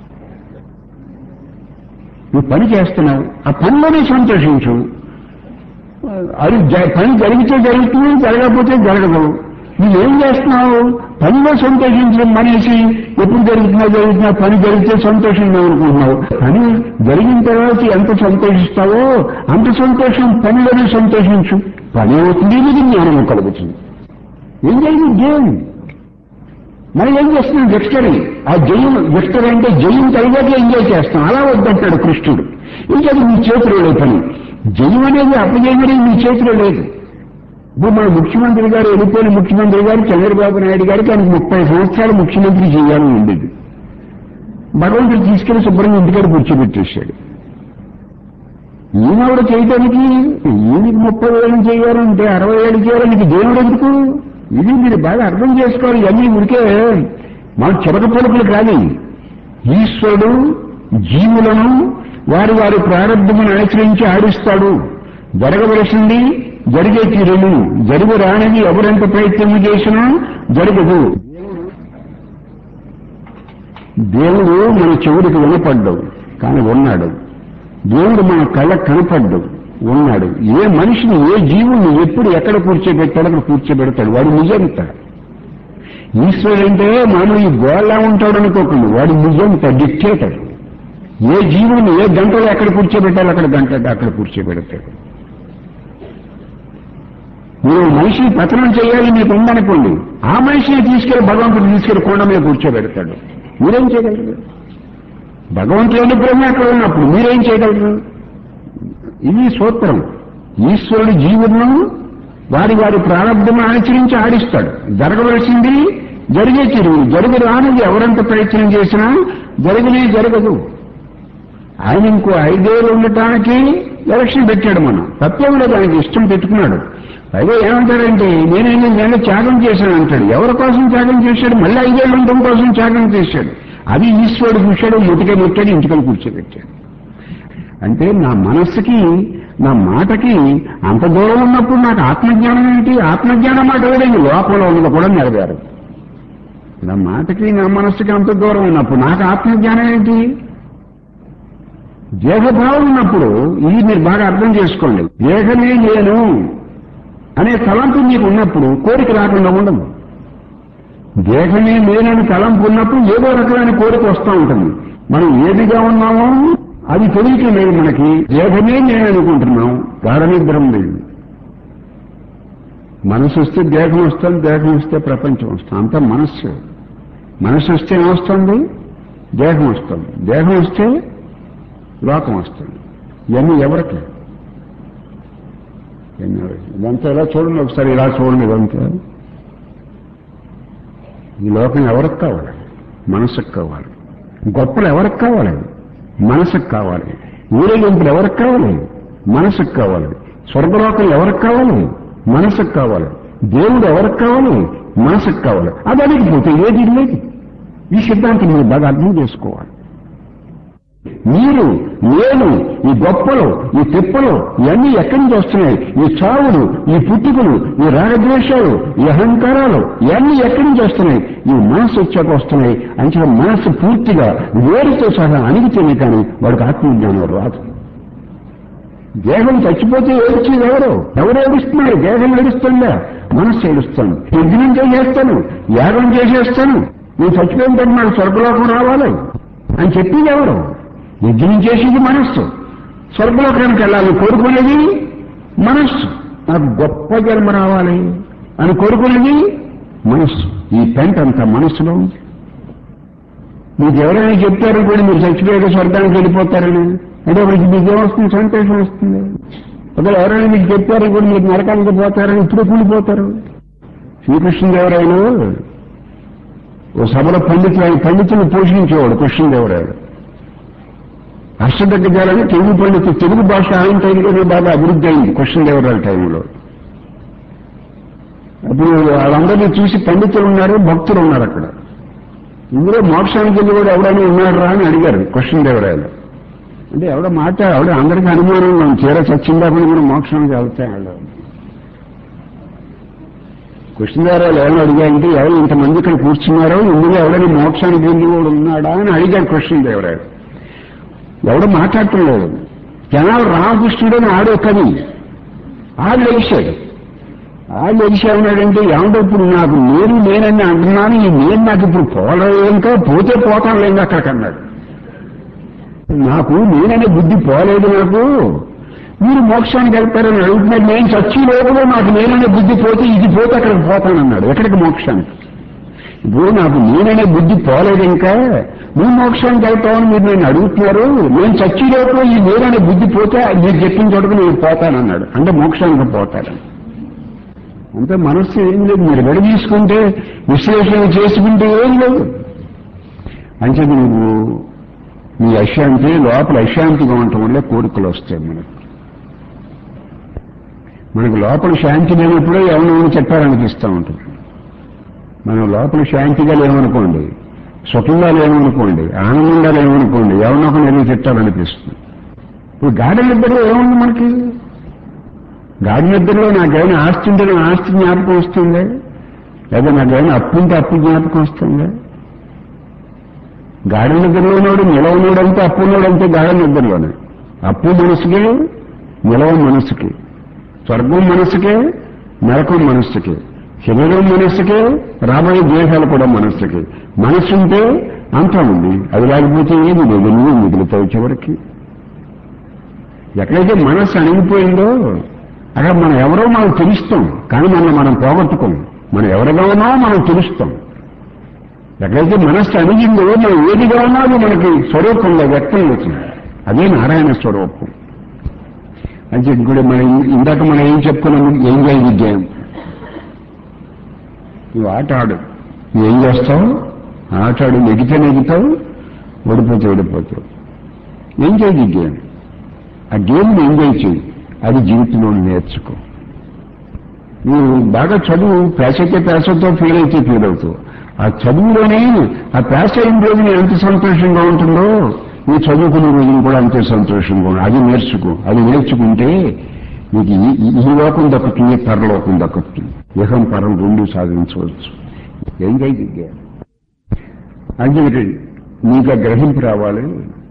నువ్వు పని చేస్తున్నావు ఆ పనిలోనే సంతోషించు అది జ- పని జరిగితే జరుగుతుంది జరగకపోతే జరగదు నువ్వేం చేస్తున్నావు పనిలో సంతోషించడం మనేసి ఎప్పుడు జరుగుతున్నా జరుగుతున్నా పని జరిగితే సంతోషంగా అనుకుంటున్నావు పని జరిగిన తర్వాత ఎంత సంతోషిస్తావో అంత సంతోషం పనిలోనే సంతోషించు పని అవుతుంది నీకు జ్ఞానం కలుగుతుంది ఏం జరిగింది జయం మనం ఏం చేస్తున్నాం విక్టరీ ఆ జయం విక్టరీ అంటే జయం కలిగాక ఎంజాయ్ చేస్తాం అలా వద్దంటాడు కృష్ణుడు ఇంకా అది మీ చేతిలో లేదు పని జయం అనేది అపజయం అనేది మీ చేతిలో లేదు ఇప్పుడు మన ముఖ్యమంత్రి గారు వెళ్ళిపోయిన ముఖ్యమంత్రి గారు చంద్రబాబు నాయుడు గారికి ఆయనకు ముప్పై సంవత్సరాలు ముఖ్యమంత్రి చేయాలని ఉండేది భగవంతుడు తీసుకెళ్లి శుభ్రంగా ఇంటికాడ కూర్చోబెట్టేశాడు ఈయన కూడా చేయటానికి ఈయనకి ముప్పై ఏళ్ళు చేయాలంటే అరవై ఏళ్ళు చేయాలని దేవుడు ఎందుకు ఇది మీరు బాగా అర్థం చేసుకోవాలి ఇవన్నీ ఉడికే మన చిరక పలుకులు కాదు ఈశ్వరుడు జీవులను వారి వారి ప్రారంభమును అనుసరించి ఆడిస్తాడు జరగవలసింది జరిగే తీరును జరుగు రానిది ఎవరెంత ప్రయత్నము చేసినా జరగదు దేవుడు మన చెవుడికి వినపడ్డావు కానీ ఉన్నాడు దేవుడు మన కళ్ళ కనపడ్డు ఉన్నాడు ఏ మనిషిని ఏ జీవుని ఎప్పుడు ఎక్కడ కూర్చోబెట్టాడో అక్కడ కూర్చోబెడతాడు వాడు నిజంత ఈశ్వరుడు అంటే మనం ఈ గోళ్ళ ఉంటాడు అనుకోకుండా వాడు నిజంత డిక్టేటర్ ఏ జీవుని ఏ గంటలో ఎక్కడ కూర్చోబెట్టాలో అక్కడ గంట అక్కడ కూర్చోబెడతాడు మీరు మనిషిని పతనం చేయాలి మీకు ఉందనుకోండి ఆ మనిషిని తీసుకెళ్లి భగవంతుడు తీసుకెళ్లి కొండ మీద కూర్చోబెడతాడు మీరేం చేయగలరు భగవంతుడు అనుగ్రహం అక్కడ ఉన్నప్పుడు మీరేం చేయగలరు ఇది సూత్రం ఈశ్వరుడు జీవులను వారి వారి ప్రారంభం ఆచరించి ఆడిస్తాడు జరగవలసింది జరిగే తిరుగు జరుగు రానిది ఎవరంత ప్రయత్నం చేసినా జరగనే జరగదు ఆయన ఇంకో ఐదేళ్ళు ఉండటానికి ఎలక్షన్ పెట్టాడు మనం తప్పేం లేదు ఆయనకి ఇష్టం పెట్టుకున్నాడు పైగా ఏమంటాడంటే నేనైనా నేను త్యాగం చేశాను అంటాడు ఎవరి కోసం త్యాగం చేశాడు మళ్ళీ ఐదేళ్ళు ఉండడం కోసం త్యాగం చేశాడు అది ఈశ్వరుడు చూశాడు ముటిక ముట్టాడు ఇంటికని కూర్చోబెట్టాడు అంటే నా మనస్సుకి నా మాటకి అంత దూరం ఉన్నప్పుడు నాకు ఆత్మజ్ఞానం ఏంటి ఆత్మజ్ఞానం మాట ఏదండి లోపల ఉన్నది కూడా నెరవేరు నా మాటకి నా మనస్సుకి అంత దూరం ఉన్నప్పుడు నాకు ఆత్మజ్ఞానం ఏంటి దేహభావం ఉన్నప్పుడు ఇది మీరు బాగా అర్థం చేసుకోండి దేహమే నేను అనే తలంపు మీకు ఉన్నప్పుడు కోరిక రాకుండా ఉండదు దేహమే నేనని తలంపు ఉన్నప్పుడు ఏదో రకమైన కోరిక వస్తూ ఉంటుంది మనం ఏదిగా ఉన్నామో అది తెలియటం లేదు మనకి దేహమే నేను అనుకుంటున్నాం గాఢ నిద్రం లేదు మనసు వస్తే దేహం వస్తుంది దేహం వస్తే ప్రపంచం వస్తుంది అంతా మనస్సు మనసు వస్తే ఏమొస్తుంది దేహం వస్తుంది దేహం వస్తే లోకం వస్తుంది ఇవన్నీ ఎవరికి ఇవన్నీ ఎవరికి? ఇదంతా ఇలా చూడండి ఒకసారి ఇలా చూడండి ఇదంతా ఈ లోకం ఎవరికి కావాలి మనసుకు కావాలి గొప్పలు ఎవరికి కావాలి మనసుకు కావాలి ఊరేగింపులు ఎవరికి కావాలి మనసుకు కావాలి స్వర్గలోకం ఎవరికి కావాలి మనసుకు కావాలి దేవుడు ఎవరికి కావాలి మనసుకు కావాలి అది అడిగిపోతే ఏది లేదు ఈ సిద్ధాంతం మీరు బాగా అర్థం చేసుకోవాలి మీరు నేను ఈ గొప్పలు ఈ తిప్పలు ఇవన్నీ ఎక్కడి నుంచి వస్తున్నాయి ఈ చావులు ఈ పుట్టుకలు ఈ రాగద్వేషాలు ఈ అహంకారాలు ఇవన్నీ ఎక్కడి నుంచి వస్తున్నాయి ఈ మనసు వచ్చాక వస్తున్నాయి అంటే మనసు పూర్తిగా వేరుతో సహా అణిగితేనే కానీ వాడికి ఆత్మజ్ఞానం రాదు దేహం చచ్చిపోతే ఏడ్చేది ఎవరు ఎవరు ఏడుస్తున్నారు దేహం ఏడుస్తుందా మనస్సు ఏడుస్తాను యజ్ఞం చేసేస్తాను యాగం చేసేస్తాను నేను చచ్చిపోయిన తర్వాత నాకు స్వర్గలోకం రావాలి అని చెప్పింది ఎవరు యజ్ఞం చేసేది మనస్సు స్వర్గలోకానికి వెళ్ళాలని కోరుకునేది మనస్సు నాకు గొప్ప జన్మ రావాలి అని కోరుకునేది మనస్సు ఈ పెంట అంతా మనస్సులో ఉంది మీకు ఎవరైనా చెప్తారు కూడా మీరు చచ్చిపోయాక స్వర్గానికి వెళ్ళిపోతారని అంటే ఒకరికి మీకు ఏమొస్తుంది సంతోషం వస్తుంది ఒకవేళ ఎవరైనా మీకు చెప్పారు కూడా మీరు నరకానికి పోతారని ఇప్పుడు కూలిపోతారు శ్రీకృష్ణదేవరాయలు ఓ సభలో పండితులు ఆయన పండితులు పోషించేవాడు కృష్ణదేవరాయలు అష్టదగ్గజాలని తెలుగు పండితులు తెలుగు భాష ఆయన టైంలోనే బాగా అభివృద్ధి అయింది కృష్ణదేవరాయల టైంలో అప్పుడు వాళ్ళందరినీ చూసి పండితులు ఉన్నారు భక్తులు ఉన్నారు అక్కడ ఇందులో మోక్షానికి వెళ్ళి కూడా ఎవరైనా ఉన్నారా అని అడిగారు కృష్ణదేవరాయలు అంటే ఎవడో మాట ఎవడో అందరికీ అనుమానం మనం చీర చచ్చిందాపని కూడా మోక్షానికి వెళ్తాయి వాళ్ళు కృష్ణదేవరాయలు ఏమైనా అడిగారంటే ఎవరు ఇంతమంది ఇక్కడ కూర్చున్నారో ఇందులో ఎవరైనా మోక్షానికి వెళ్ళి కూడా ఉన్నాడా అని అడిగారు కృష్ణదేవరాయలు ఎవడో మాట్లాడటం లేదు జనాలు రామకృష్ణుడు అని ఆడే కవి ఆడు లెగిశాడు ఆడు లెగిసి ఏమన్నాడంటే ఏమంటే ఇప్పుడు నాకు నేను నేనని అంటున్నాను ఈ నేను నాకు ఇప్పుడు పోలేదు ఇంకా పోతే పోతాను లేదు అక్కడికి అన్నాడు నాకు నేననే బుద్ధి పోలేదు నాకు మీరు మోక్షానికి వెళ్తారని అడుగుతున్నారు నేను చచ్చి లోపల నాకు నేననే బుద్ధి పోతే ఇది పోతే అక్కడికి పోతానన్నాడు ఎక్కడికి మోక్షానికి ఇప్పుడు నాకు నేననే బుద్ధి పోలేదు ఇంకా నువ్వు మోక్షానికి వెళ్తావని మీరు నేను అడుగుతున్నారు నేను చచ్చి లోపల ఈ నేననే బుద్ధి పోతే మీరు చెప్పిన చోటుకు నేను పోతానన్నాడు అంటే మోక్షానికి పోతాడని అంటే మనస్సు ఏం లేదు మీరు విడ తీసుకుంటే విశ్లేషణ చేసుకుంటే ఏం లేదు అంటే నువ్వు నీ అశాంతి లోపల అశాంతిగా ఉండటం వల్ల కోరికలు వస్తాయి మనకు మనకు లోపల శాంతి లేనప్పుడే ఎవరినో చెప్పాలనిపిస్తూ ఉంటుంది మనం లోపల శాంతిగా లేవనుకోండి సుఖంగా లేవనుకోండి ఆనందంగా లేవనుకోండి ఎవరినొక నేను తిట్టాలనిపిస్తుంది ఇప్పుడు గాఢ నిద్రలో ఏముంది మనకి గాఢ నిద్రలో నాకేమైనా ఆస్తి ఉంటే నా ఆస్తి జ్ఞాపకం వస్తుంది లేదా నాకేమైనా అప్పు ఉంటే అప్పు జ్ఞాపకం వస్తుంది గాఢ నిద్రలో ఉన్నాడు నిలవనోడంటే అప్పు ఉన్నాడంటే గాఢ నిద్రలోనే అప్పు మనసుకే నిలవ మనసుకి స్వర్గం మనసుకే నరకం మనస్సుకి శరీరం మనస్సుకే రాబోయే దేశాలు కూడా మనస్సుకి మనస్సు ఉంటే అంతం ఉంది అది లేకపోతే ఏది లేదు నువ్వు మిగులుతావు చివరికి ఎక్కడైతే మనస్సు అణిగిపోయిందో అక్కడ మనం ఎవరో మనకు తెలుస్తాం కానీ మనం మనం పోగొట్టుకోం మనం ఎవరిగా ఉన్నామో మనం తెలుస్తాం ఎక్కడైతే మనస్సు అణిగిందో మనం ఏదిగా ఉన్నాదో మనకి స్వరూపంలో వ్యక్తం అవుతుంది అదే నారాయణ స్వరూపం అంటే ఇంకోటి మనం ఇందాక మనం ఏం చెప్పుకున్నాము ఎంజాయ్ విజ్ఞానం నువ్వు ఆట ఆడు నువ్వు ఏం చేస్తావు ఆట ఆడు నెగితే నెగుతావు ఓడిపోతే ఓడిపోతావు ఎంజాయ్ ది గేమ్ ఆ గేమ్ని ఎంజాయ్ చేయి అది జీవితంలో నేర్చుకో నువ్వు బాగా చదువు పేస అయితే పేసతో ఫీల్ అయితే ఫీల్ అవుతావు ఆ చదువులోనే ఆ పేస అయిన రోజున ఎంత సంతోషంగా ఉంటుందో ఈ చదువుకునే రోజున కూడా అంతే సంతోషంగా ఉంటుంది అది నేర్చుకో అది నేర్చుకుంటే నీకు ఈ- ఈ- ఈ లోకం దక్కుతుంది పరలోకం దక్కుతుంది ఇహం పరం రెండు సాధించవచ్చు ఎంజాయ్ ది గేమ్ అంటే నీకు ఆ గ్రహింపు రావాలి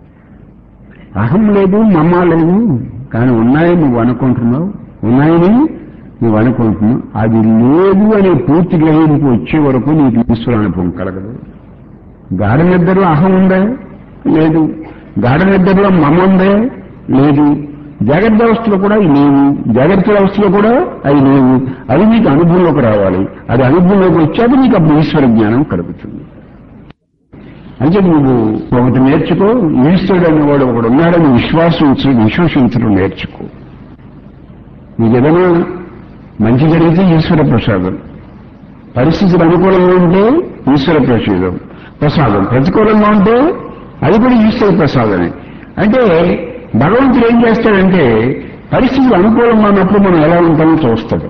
అహం లేదు మమ్మ లేదు కానీ ఉన్నాయని నువ్వు అనుకుంటున్నావు ఉన్నాయని నువ్వు అనుకుంటున్నావు అది లేదు అనే పూర్తి గ్రహింపు వచ్చే వరకు నీకు ఈశ్వర అనుభవం కలగదు గాఢ నిద్రలో అహం ఉందా లేదు గాఢ నిద్రలో మమ ఉందా లేదు జాగ్రత్త అవస్థలో కూడా అవి లేవు జాగ్రత్త అవస్థలో కూడా అవి లేవు అది నీకు అనుభవంలోకి రావాలి అది అనుభవంలోకి వచ్చాక నీకు అప్పుడు ఈశ్వర జ్ఞానం కలుగుతుంది అంటే నువ్వు ఒకటి నేర్చుకో ఈశ్వరుడు అనేవాడు ఒకడు ఉన్నాడని విశ్వాసించు విశ్వసించడం నేర్చుకో నీకు ఏదైనా మంచి జరిగితే ఈశ్వర ప్రసాదం పరిస్థితులు అనుకూలంగా ఉంటే ఈశ్వర ప్రసాదం ప్రసాదం ప్రతికూలంగా ఉంటే అది కూడా ఈశ్వర ప్రసాదమే అంటే భగవంతుడు ఏం చేస్తాడంటే పరిస్థితులు అనుకూలంగా ఉన్నప్పుడు మనం ఎలా ఉంటామో చూస్తాడు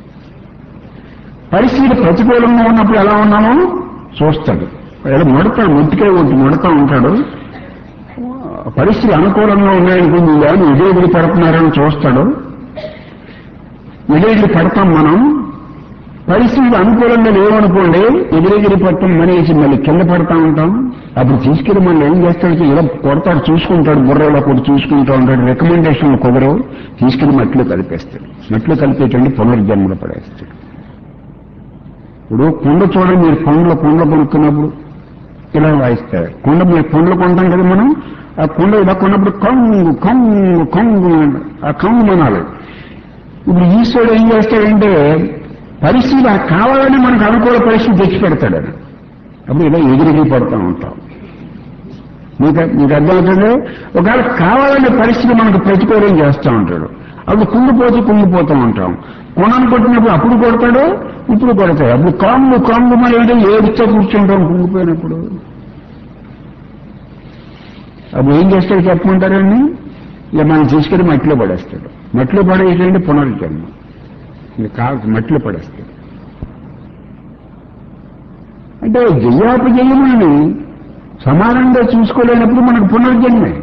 పరిస్థితులు ప్రతికూలంగా ఉన్నప్పుడు ఎలా ఉన్నామో చూస్తాడు ఎలా ముడతా ముట్టికే ఒకటి ముడతా ఉంటాడు పరిస్థితులు అనుకూలంగా ఉన్నాయనుకుంది కానీ ఎదురెగిరి పడుతున్నారని చూస్తాడు ఎదురెగిరి పడతాం మనం పరిస్థితులు అనుకూలంగా లేవనుకోండి ఎదురెగిరి పట్టం మనేసి మళ్ళీ కింద పడతా ఉంటాం అప్పుడు తీసుకెళ్లి మళ్ళీ ఏం చేస్తాడు ఇలా కొడతాడు చూసుకుంటాడు బుర్రలో కూడా చూసుకుంటూ ఉంటాడు రికమెండేషన్లు కుదరవు తీసుకెళ్లి మట్టిలో కలిపేస్తాడు మట్టిలో కలిపేటండి పునర్జన్మలో పడేస్తాడు ఇప్పుడు కుండ చూడండి మీరు కొండలో కుండ కొనుక్కున్నప్పుడు ఇలా వాయిస్తారు కుండ మీరు కుండలు కొంటాం కదా మనం ఆ కుండ ఇలా కొన్నప్పుడు కొంగు కొంగు కొంగు ఆ కొంగు మనాలి ఇప్పుడు ఈశ్వరుడు ఏం చేస్తాడంటే పరిస్థితి ఆ కావాలని మనకు అనుకూల పరిస్థితి తెచ్చి పెడతాడు ఆయన. అప్పుడు ఇలా ఎగిరిగి పడుతూ ఉంటాం మీకు మీకు అర్థమవుతుంది ఒకవేళ కావాలనే పరిస్థితి మనకు ప్రతికూలం చేస్తూ ఉంటాడు అప్పుడు కుంగిపోతూ కుంగిపోతూ ఉంటాం కొనను కొట్టినప్పుడు అప్పుడు కొడతాడు ఇప్పుడు కొడతాడు అప్పుడు కాంగు కాంగు మరి ఏంటో ఏడుస్తూ కూర్చుంటాం కుంగిపోయినప్పుడు అప్పుడు ఏం చేస్తాడు చెప్పమంటారండి ఇక మనం తీసుకెళ్ళి మట్టిలో పడేస్తాడు మట్టిలో పడేసేయండి పునర్జన్మ ఇక కాదు మట్టిలో పడేస్తాడు అంటే జయాపజయములని సమానంగా చూసుకోలేనప్పుడు మనకు పునర్జన్మే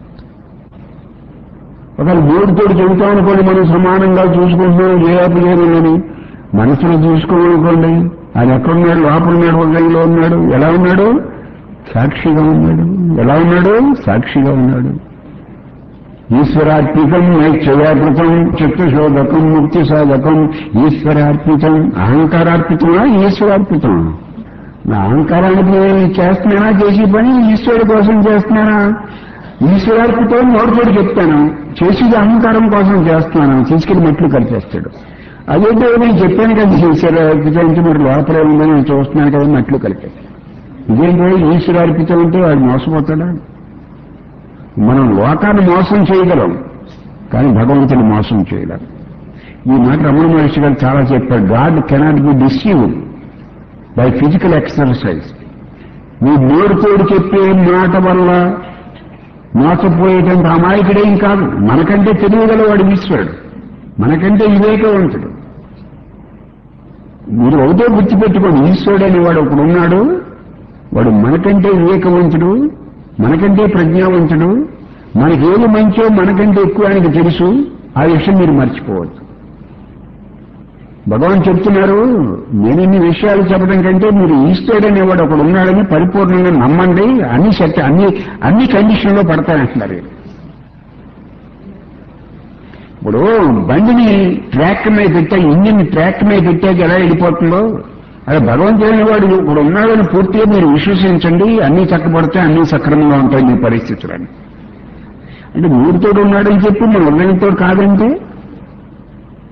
ఒకవేళ మూడుతోటి చెబుతాం అనుకోండి మనం సమానంగా చూసుకుంటున్నాం జయాపజయములని మనసులో చూసుకోమనుకోండి ఆయన ఎక్కడున్నాడు లోపల ఉన్నాడు హృదయంలో ఉన్నాడు ఎలా ఉన్నాడు సాక్షిగా ఉన్నాడు ఎలా ఉన్నాడు సాక్షిగా ఉన్నాడు ఈశ్వరార్పితం నైశ్చయాకృతం చిత్తశోధకం ముక్తి సాధకం ఈశ్వరార్పితం అహంకారార్పితమా ఈశ్వరార్పితమా నా అహంకారానికి చేస్తున్నానా చేసే పని ఈశ్వరుడి కోసం చేస్తున్నానా ఈశ్వరార్పితం నోటితోటి చెప్తాను చేసేది అహంకారం కోసం చేస్తున్నాను తీసుకెళ్లి మట్లు కలిపేస్తాడు అదేంటో నేను చెప్పాను కదా ఈశ్వరార్పితం అంటే మరి లోపలే ఉందని నేను చూస్తున్నాను కదా మట్లు కలిపేస్తాను ఇదేంటో ఈశ్వరార్పితం అంటే వాడు మోసపోతాడా మనం లోకాన్ని మోసం చేయగలం కానీ భగవంతుని మోసం చేయలేం ఈ మాట రమణ మహర్షి గారు చాలా చెప్పారు God cannot be deceived by physical exercise నీ నోరుతోడు చెప్పే మాట వల్ల మోసపోయేటంత అమాయకుడేం కాదు మనకంటే తెలియగలవాడు ఈశ్వరుడు మనకంటే వివేకవంతుడు మీరు ఒకటే గుర్తుపెట్టుకోండి ఈశ్వరుడు అనేవాడు ఒకడు ఉన్నాడు వాడు మనకంటే వివేకవంతుడు మనకంటే ప్రజ్ఞావంతుడు మనకి ఏది మంచో మనకంటే ఎక్కువ ఆయనకు తెలుసు ఆ విషయం మీరు మర్చిపోవద్దు భగవాన్ చెప్తున్నారు నేను ఇన్ని విషయాలు చెప్పడం కంటే మీరు ఈశ్వరుడు అనేవాడు ఒకడు ఉన్నాడని పరిపూర్ణంగా నమ్మండి అన్ని సత్య అన్ని అన్ని కండిషన్లో పడతాయంటున్నారు ఈయన. ఇప్పుడు బండిని ట్రాక్ మీద పెట్టా ఇంజిన్ ట్రాక్ మీద పెట్టాక ఎలా వెళ్ళిపోతుందో అదే భగవంతుడైన వాడు ఇప్పుడు ఉన్నాడని పూర్తిగా మీరు విశ్వసించండి అన్ని చక్కబడితే అన్ని సక్రమంగా ఉంటాయి మీ పరిస్థితులని అంటే మూడుతోడు ఉన్నాడని చెప్పి మన హృదయంతో కాదంటే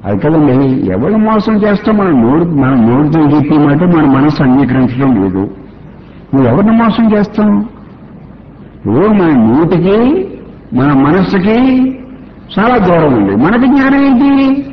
అది కదండి ఎవరు మోసం చేస్తాం మన నోరు మన నోరుతో చెప్పే మాట మన మనసు అంగీకరించడం లేదు నువ్వు ఎవరిని మోసం చేస్తాం నువ్వు మన నోటికి మన మనస్సుకి చాలా దూరం ఉంది మనకి జ్ఞానం ఏంటి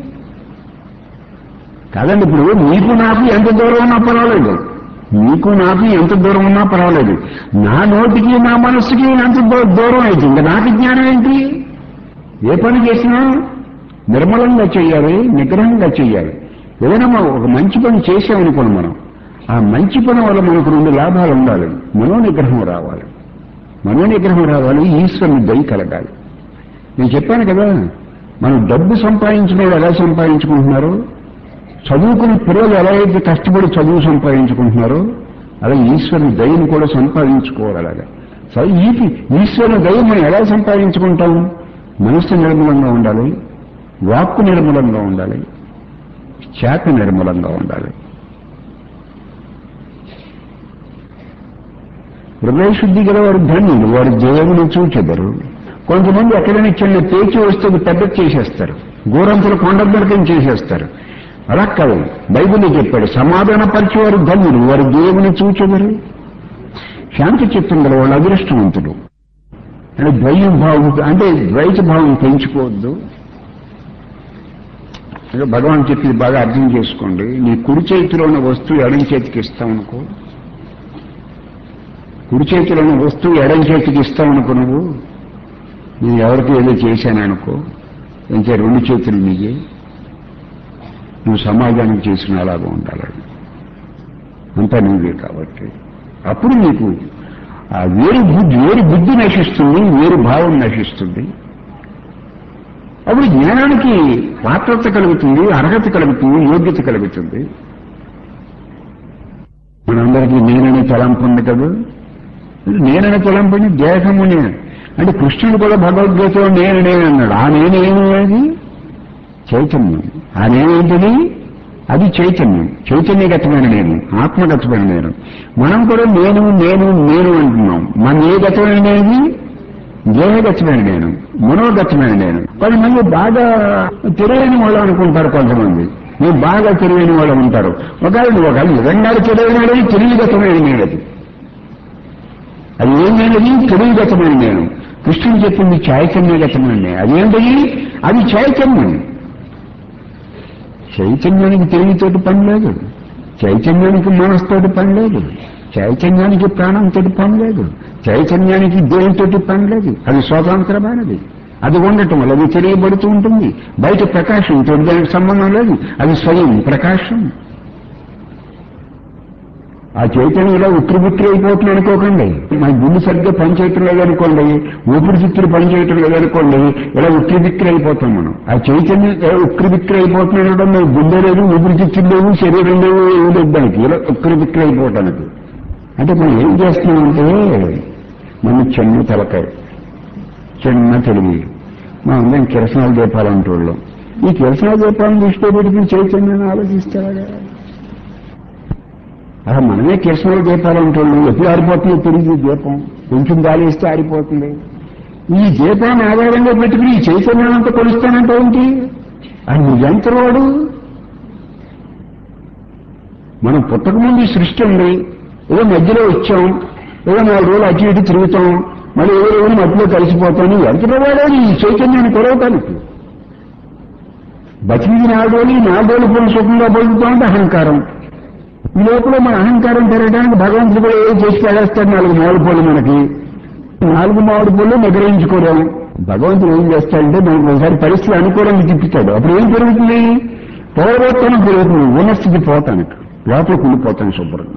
కాదండి ఇప్పుడు నీకు నాకు ఎంత దూరం ఉన్నా పర్వాలేదు నీకు నాకు ఎంత దూరం ఉన్నా పర్వాలేదు నా నోటికి నా మనస్సుకి ఎంత దూ- దూరం అయితే ఇంకా నాకు జ్ఞానం ఏంటి ఏ పని చేసినా నిర్మలంగా చేయాలి నిగ్రహంగా చేయాలి ఏదైనా మనం ఒక మంచి పని చేసామనుకోండి మనం ఆ మంచి పని వల్ల మనకు రెండు లాభాలు ఉండాలి మనోనిగ్రహం రావాలి మనోనిగ్రహం రావాలి ఈశ్వరుని దయ కలగాలి నేను చెప్పాను కదా మనం డబ్బు సంపాదించిన వాళ్ళు ఎలా సంపాదించుకుంటున్నారు చదువుకుని పిల్లలు ఎలా అయితే కష్టపడి చదువు సంపాదించుకుంటున్నారో అలా ఈశ్వరుని దయను కూడా సంపాదించుకోవాలి అలాగా సరే ఈ ఈశ్వరుని దయ మనం ఎలా సంపాదించుకుంటాం మనస్సు నిర్మలంగా ఉండాలి వాక్కు నిర్మలంగా ఉండాలి చేత నిర్మలంగా ఉండాలి హృదయ శుద్ధి గల వారు ధన్యులు వారి జయమును చూచెదరు కొంతమంది ఎక్కడైనా చిన్న పేచి వస్తే అది పెద్ద చేసేస్తారు గోరంతుల కొండద్దరికం చేసేస్తారు అలా కాదు బైబిల్లో చెప్పాడు సమాధాన పరిచేవారు ధన్యులు వారి దేవుని చూచెదరు శాంతి చిత్తం గల వాళ్ళు అదృష్టవంతులు అంటే ద్వయం భావం అంటే ద్వైత భావం పెంచుకోవద్దు అంటే భగవాన్ చెప్పింది బాగా అర్థం చేసుకోండి నీ కుడి చేతిలో ఉన్న వస్తువు ఎడం చేతికి ఇస్తామనుకో కుడి చేతిలో ఉన్న వస్తువు ఎడం చేతికి ఇస్తామనుకో నువ్వు నేను ఎవరికి ఏదో చేశాననుకో ఇంకా రెండు చేతులు నీయే నువ్వు సమాజానికి చేసిన అలాగా ఉండాలి అంతా నీవే కాబట్టి అప్పుడు నీకు ఆ వేరు బుద్ధి వేరు బుద్ధి నశిస్తుంది వేరు భావం నశిస్తుంది అప్పుడు జ్ఞానానికి పాత్రత కలుగుతుంది అర్హత కలుగుతుంది యోగ్యత కలుగుతుంది మనందరికీ నేననే తలంపు ఉంది కదా నేననే తలంపుని దేహము నేను అంటే కృష్ణుడు కూడా భగవద్గీతలో నేను నేను అన్నాడు ఆ నేనేమేది చైతన్యం ఆ నేనేంటిది అది చైతన్యం చైతన్యగతమైన నేను ఆత్మగతమైన నేను మనం కూడా నేను నేను నేను అంటున్నాం మన ఏ గతమైన నేది దేహగతమైన నేను మనోగతమైన నేను కొంతమంది బాగా తెలియని వాళ్ళు అనుకుంటారు కొంతమంది మీరు బాగా తెలియని వాళ్ళు ఉంటారు ఒకవేళ నువ్వు ఒకవేళ నిజంగా తెలియని వాడని తెలియగతమైన నేనది అది ఏం నేనది తెలియగతమైన నేను కృష్ణుడు చెప్పింది చైతన్యగతమైన నేను అదేంటది అది చైతన్యం చైతన్యానికి తెలివితోటి పని లేదు చైతన్యానికి మనసుతోటి పని లేదు చైతన్యానికి ప్రాణంతో పని లేదు చైతన్యానికి దేవునితోటి పని లేదు అది స్వతంత్రమైనది అది ఉండటం వల్ల అది తెలియబడుతూ ఉంటుంది బయట ప్రకాశంతో దానికి సంబంధం లేదు అది స్వయం ప్రకాశం ఆ చైతన్యంలో ఉక్కిరిబుక్కిరి అయిపోతుంది అనుకోకండి మన గుండె సరిగ్గా పనిచేయటం లేదనుకోండి ఊపిరితిత్తులు పనిచేయటం లేదనుకోండి ఇలా ఉక్కిరిబిక్కిరి అయిపోతాం మనం ఆ చైతన్యం ఇలా ఉక్కిరిబిక్కిరి అయిపోతున్నాడు మేము గుండె లేదు ఊపిరితిత్తులు లేవు శరీరం లేవు ఏమి లేదు దానికి ఇలా ఉక్కిరిబిక్కిరి అయిపోవటానికి అంటే మనం ఏం చేస్తున్నామంటే మన చిన్న తలకాయ చిన్న తెలివి మనం అందరం కిరసనాలు దీపాలంటోళ్ళం ఈ కిరసనాలు దీపాలను దృష్టిలో పెట్టుకుని చైతన్యాన్ని ఆలోచిస్తారా అలా మనమే కిరసనాలు దీపాలంటోళ్ళం ఎప్పుడు ఆరిపోతుందో తెలియదు ఈ దీపం కొంచెం గాలి ఇస్తే ఆరిపోతుంది ఈ దీపాన్ని ఆధారంగా పెట్టుకుని ఈ చైతన్యాన్ని అంతా కొలుస్తానంటే ఏంటి అది ఎంతవాడు మనం పుట్టకముందు ఈ సృష్టి ఉంది ఏదో మధ్యలో వచ్చాం ఏదో నాలుగు రోజులు అటు ఇటు తిరుగుతాం మళ్ళీ ఏదో రోజు మధ్యలో కలిసిపోతాను ఎంత వాడేది ఈ చైతన్యాన్ని కొలవటానికి బతికి నాలుగు రోజులు ఈ నాలుగు రోజులు పోయి సుఖంగా బతుకుతామంటే అహంకారం ఈ లోపల మన అహంకారం పెరగడానికి భగవంతుడు కూడా ఏదో చేసి పడేస్తాడు నాలుగు మామిడి పళ్ళు మనకి నాలుగు మామిడి పళ్ళు నిగ్రహించుకోవడం భగవంతుడు ఏం చేస్తాడంటే మనకు ఒకసారి పరిస్థితులు అనుకూలంగా తిప్పుతాడు అప్పుడు ఏం పెరుగుతుంది పోగొట్టడం పెరుగుతుంది ఉన్న స్థితి పోతానికి లోపల కుళ్ళిపోతాను శుభ్రంగా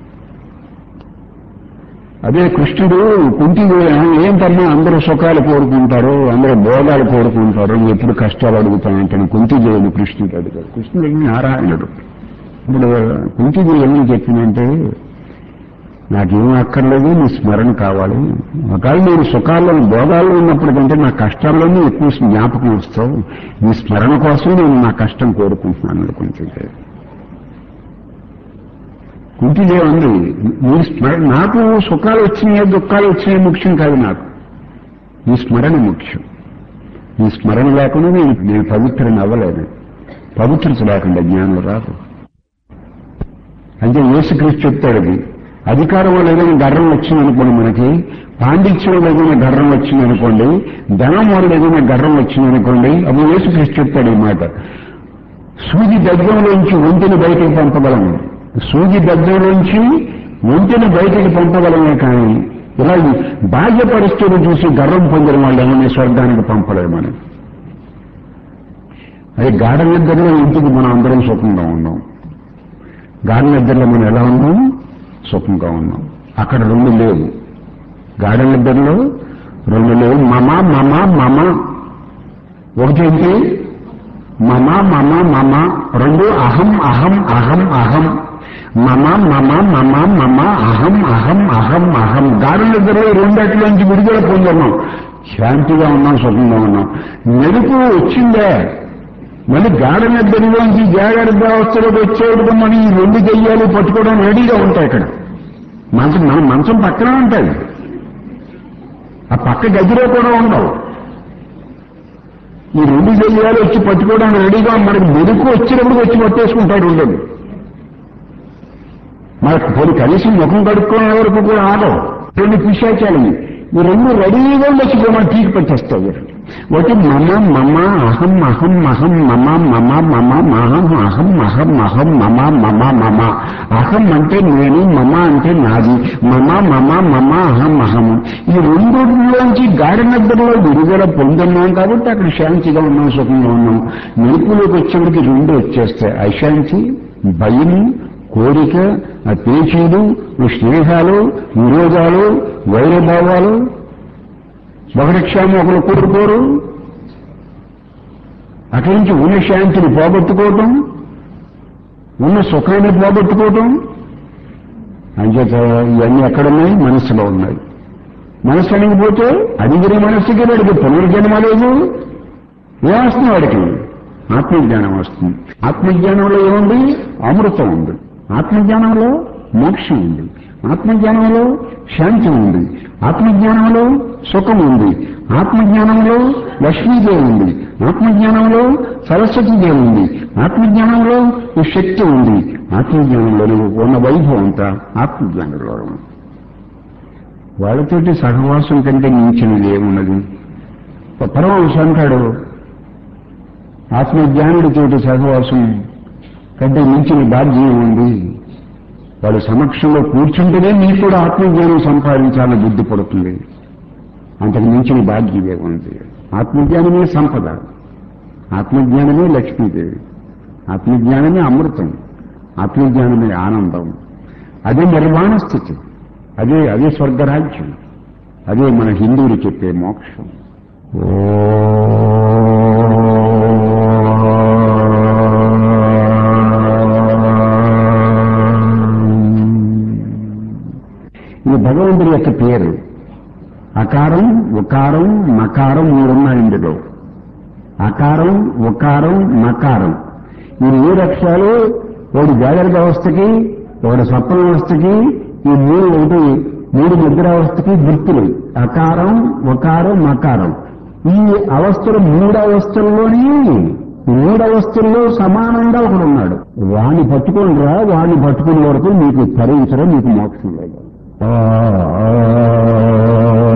అదే కృష్ణుడు కుంటి ఏంటమ్మా అందరూ సుఖాలు కోరుకుంటారు అందరూ భోగాలు కోరుకుంటారు నువ్వు ఎప్పుడు కష్టాలు అడుగుతానంటాను కుంతి దేవుడు కృష్ణుడు అడిగాడు కృష్ణుడు నారాయణుడు ఇప్పుడు కుంతిది ఏమని చెప్పిందంటే నాకేం అక్కర్లేదు నీ స్మరణ కావాలి ఒకవేళ నేను సుఖాల్లో భోగాల్లో ఉన్నప్పటికంటే నా కష్టాల్లోనే ఎక్కువ జ్ఞాపకం వస్తావు నీ స్మరణ కోసం నేను నా కష్టం కోరుకుంటున్నాను కుంతిదే కుంతిదే ఉంది నీ స్మరణ నాకు సుఖాలు వచ్చినాయి దుఃఖాలు వచ్చినాయి ముఖ్యం కాదు నాకు నీ స్మరణ ముఖ్యం నీ స్మరణ లేకుండా నేను నేను పవిత్రం అవ్వలేదు పవిత్రత లేకుండా జ్ఞానం రాదు అంటే యేసుక్రీస్తు చెప్తాడు అది అధికారం వల్ల ఏదైనా గర్వం వచ్చిందనుకోండి మనకి పాండిత్యం వల్ల ఏదైనా గర్వం వచ్చిందనుకోండి ధనం వల్ల ఏదైనా గర్వం వచ్చిందనుకోండి అప్పుడు యేసుక్రీస్తు చెప్తాడు ఈ మాట సూది దగ్గరలోంచి ఒంటిని బయటికి పంపగలము సూది దగ్గరలోంచి ఒంటిని బయటికి పంపగలమే కానీ ఇలా ఈ బాహ్య పరిస్థితులు చూసి గర్వం పొందిన వాళ్ళు ఏమన్నా స్వర్గానికి పంపలేమని అది గాఢ నిద్రలో ఇంటికి మనం అందరం సుఖంగా ఉన్నాం గాఢ నిద్రలో మనం ఎలా ఉన్నాం సుఖంగా ఉన్నాం అక్కడ రెండు లేవు గాఢ నిద్రలో రెండు లేవు మమ మమ మమ ఒకటి ఏంటి మమ మమ మమ రెండు అహం అహం అహం అహం మమ మమ మమ మమ అహం అహం అహం అహం గాఢ నిద్రలో రెండట్లోంచి విడుదల పొందున్నాం శాంతిగా ఉన్నాం సుఖంగా ఉన్నాం మెరుపు వచ్చిందే మళ్ళీ గాఢ నిద్రలోంచి జాగ్రత్త అవస్థలోకి వచ్చేటప్పుడు మనం ఈ రెండు దెయ్యాలు పట్టుకోవడం రెడీగా ఉంటాయి ఇక్కడ మంచం మన మంచం పక్కనే ఉంటాయి ఆ పక్క గదిలో కూడా ఉండవు ఈ రెండు దెయ్యాలు వచ్చి పట్టుకోవడానికి రెడీగా మనకి మెరుపు వచ్చినప్పుడు వచ్చి పట్టేసుకుంటాడు ఉండదు మనకు పోనీ కనీసం ముఖం కడుక్కునే వరకు కూడా ఆగవు రెండు పిశాచాలు ఈ రెండు రెడీగా వచ్చి మనం టీకి పెట్టేస్తాయి ఒకటి మమ మమ అహం అహం అహం మమ మమ మమ మహం అహం అహం అహం మమ మమ మమ అహం అంటే నేను మమ అంటే నాది మమ మమ మమ అహం అహం ఈ రెండులోంచి గాడి నిద్రలో విడుదల పొందున్నాం కాబట్టి అక్కడ శాంతిగా ఉన్నాం సుఖంగా ఉన్నాం మెరుపులోకి వచ్చేప్పటికి రెండు వచ్చేస్తాయి అశాంతి భయం కోరిక ఆ పేచీలు స్నేహాలు విరోధాలు వైరభావాలు ఒకరి క్షేమం ఒకరు కోరుకోరు అక్కడి నుంచి ఉన్న శాంతిని పోగొట్టుకోవటం ఉన్న సుఖాన్ని పోగొట్టుకోవటం అంచేత ఇవన్నీ ఎక్కడున్నాయి మనసులో ఉన్నాయి మనసు అణిగిపోతే అడిగిన మనసుకి వాడికి పునర్జన్మ లేదు ఏమొస్తుంది వాడికి ఆత్మజ్ఞానం వస్తుంది ఆత్మజ్ఞానంలో ఏముంది అమృతం ఉంది ఆత్మజ్ఞానంలో మోక్షం ఉంది ఆత్మజ్ఞానంలో శాంతి ఉంది ఆత్మజ్ఞానంలో సుఖం ఉంది ఆత్మజ్ఞానంలో లక్ష్మీదేవి ఉంది ఆత్మజ్ఞానంలో సరస్వతీదేవి ఉంది ఆత్మజ్ఞానంలో ఈ శక్తి ఉంది ఆత్మజ్ఞానంలో ఉన్న వైభవం అంతా ఆత్మజ్ఞానంలో ఉంది వాళ్ళతోటి సహవాసం కంటే మించినది ఏమున్నది పరమహంస అంటాడు ఆత్మజ్ఞానుడితోటి సహవాసం కంటే మించిన బాధ్యం ఉంది వాళ్ళ సమక్షంలో కూర్చుంటేనే మీకు కూడా ఆత్మజ్ఞానం సంపాదించాలని బుద్ధి పడుతుంది అంతకు మించిన భాగ్యమే ఉంది ఆత్మజ్ఞానమే సంపద ఆత్మజ్ఞానమే లక్ష్మీదేవి ఆత్మజ్ఞానమే అమృతం ఆత్మజ్ఞానమే ఆనందం అదే నిర్వాణ స్థితి అదే అదే స్వర్గరాజ్యం అదే మన హిందువులు చెప్పే మోక్షం ఇది భగవంతుడి యొక్క పేరు అకారం ఉకారం మకారం మూడున్నాయి ఇందులో అకారం ఉకారం మకారం ఈ మూడు అక్షరాలు ఒకటి జాగ్రత్త అవస్థకి ఒకటి స్వప్న అవస్థకి ఈ మూడు ఒకటి మూడు నిద్రావస్థకి గుర్తులు అకారం ఉకారం మకారం ఈ అవస్థలు మూడు అవస్థల్లోనే ఈ మూడు అవస్థల్లో సమానంగా ఒకడు ఉన్నాడు వాణ్ణి పట్టుకొని రా వాణ్ణి పట్టుకునే వరకు మీకు తరించడం మీకు మోక్షం లేదు ఆ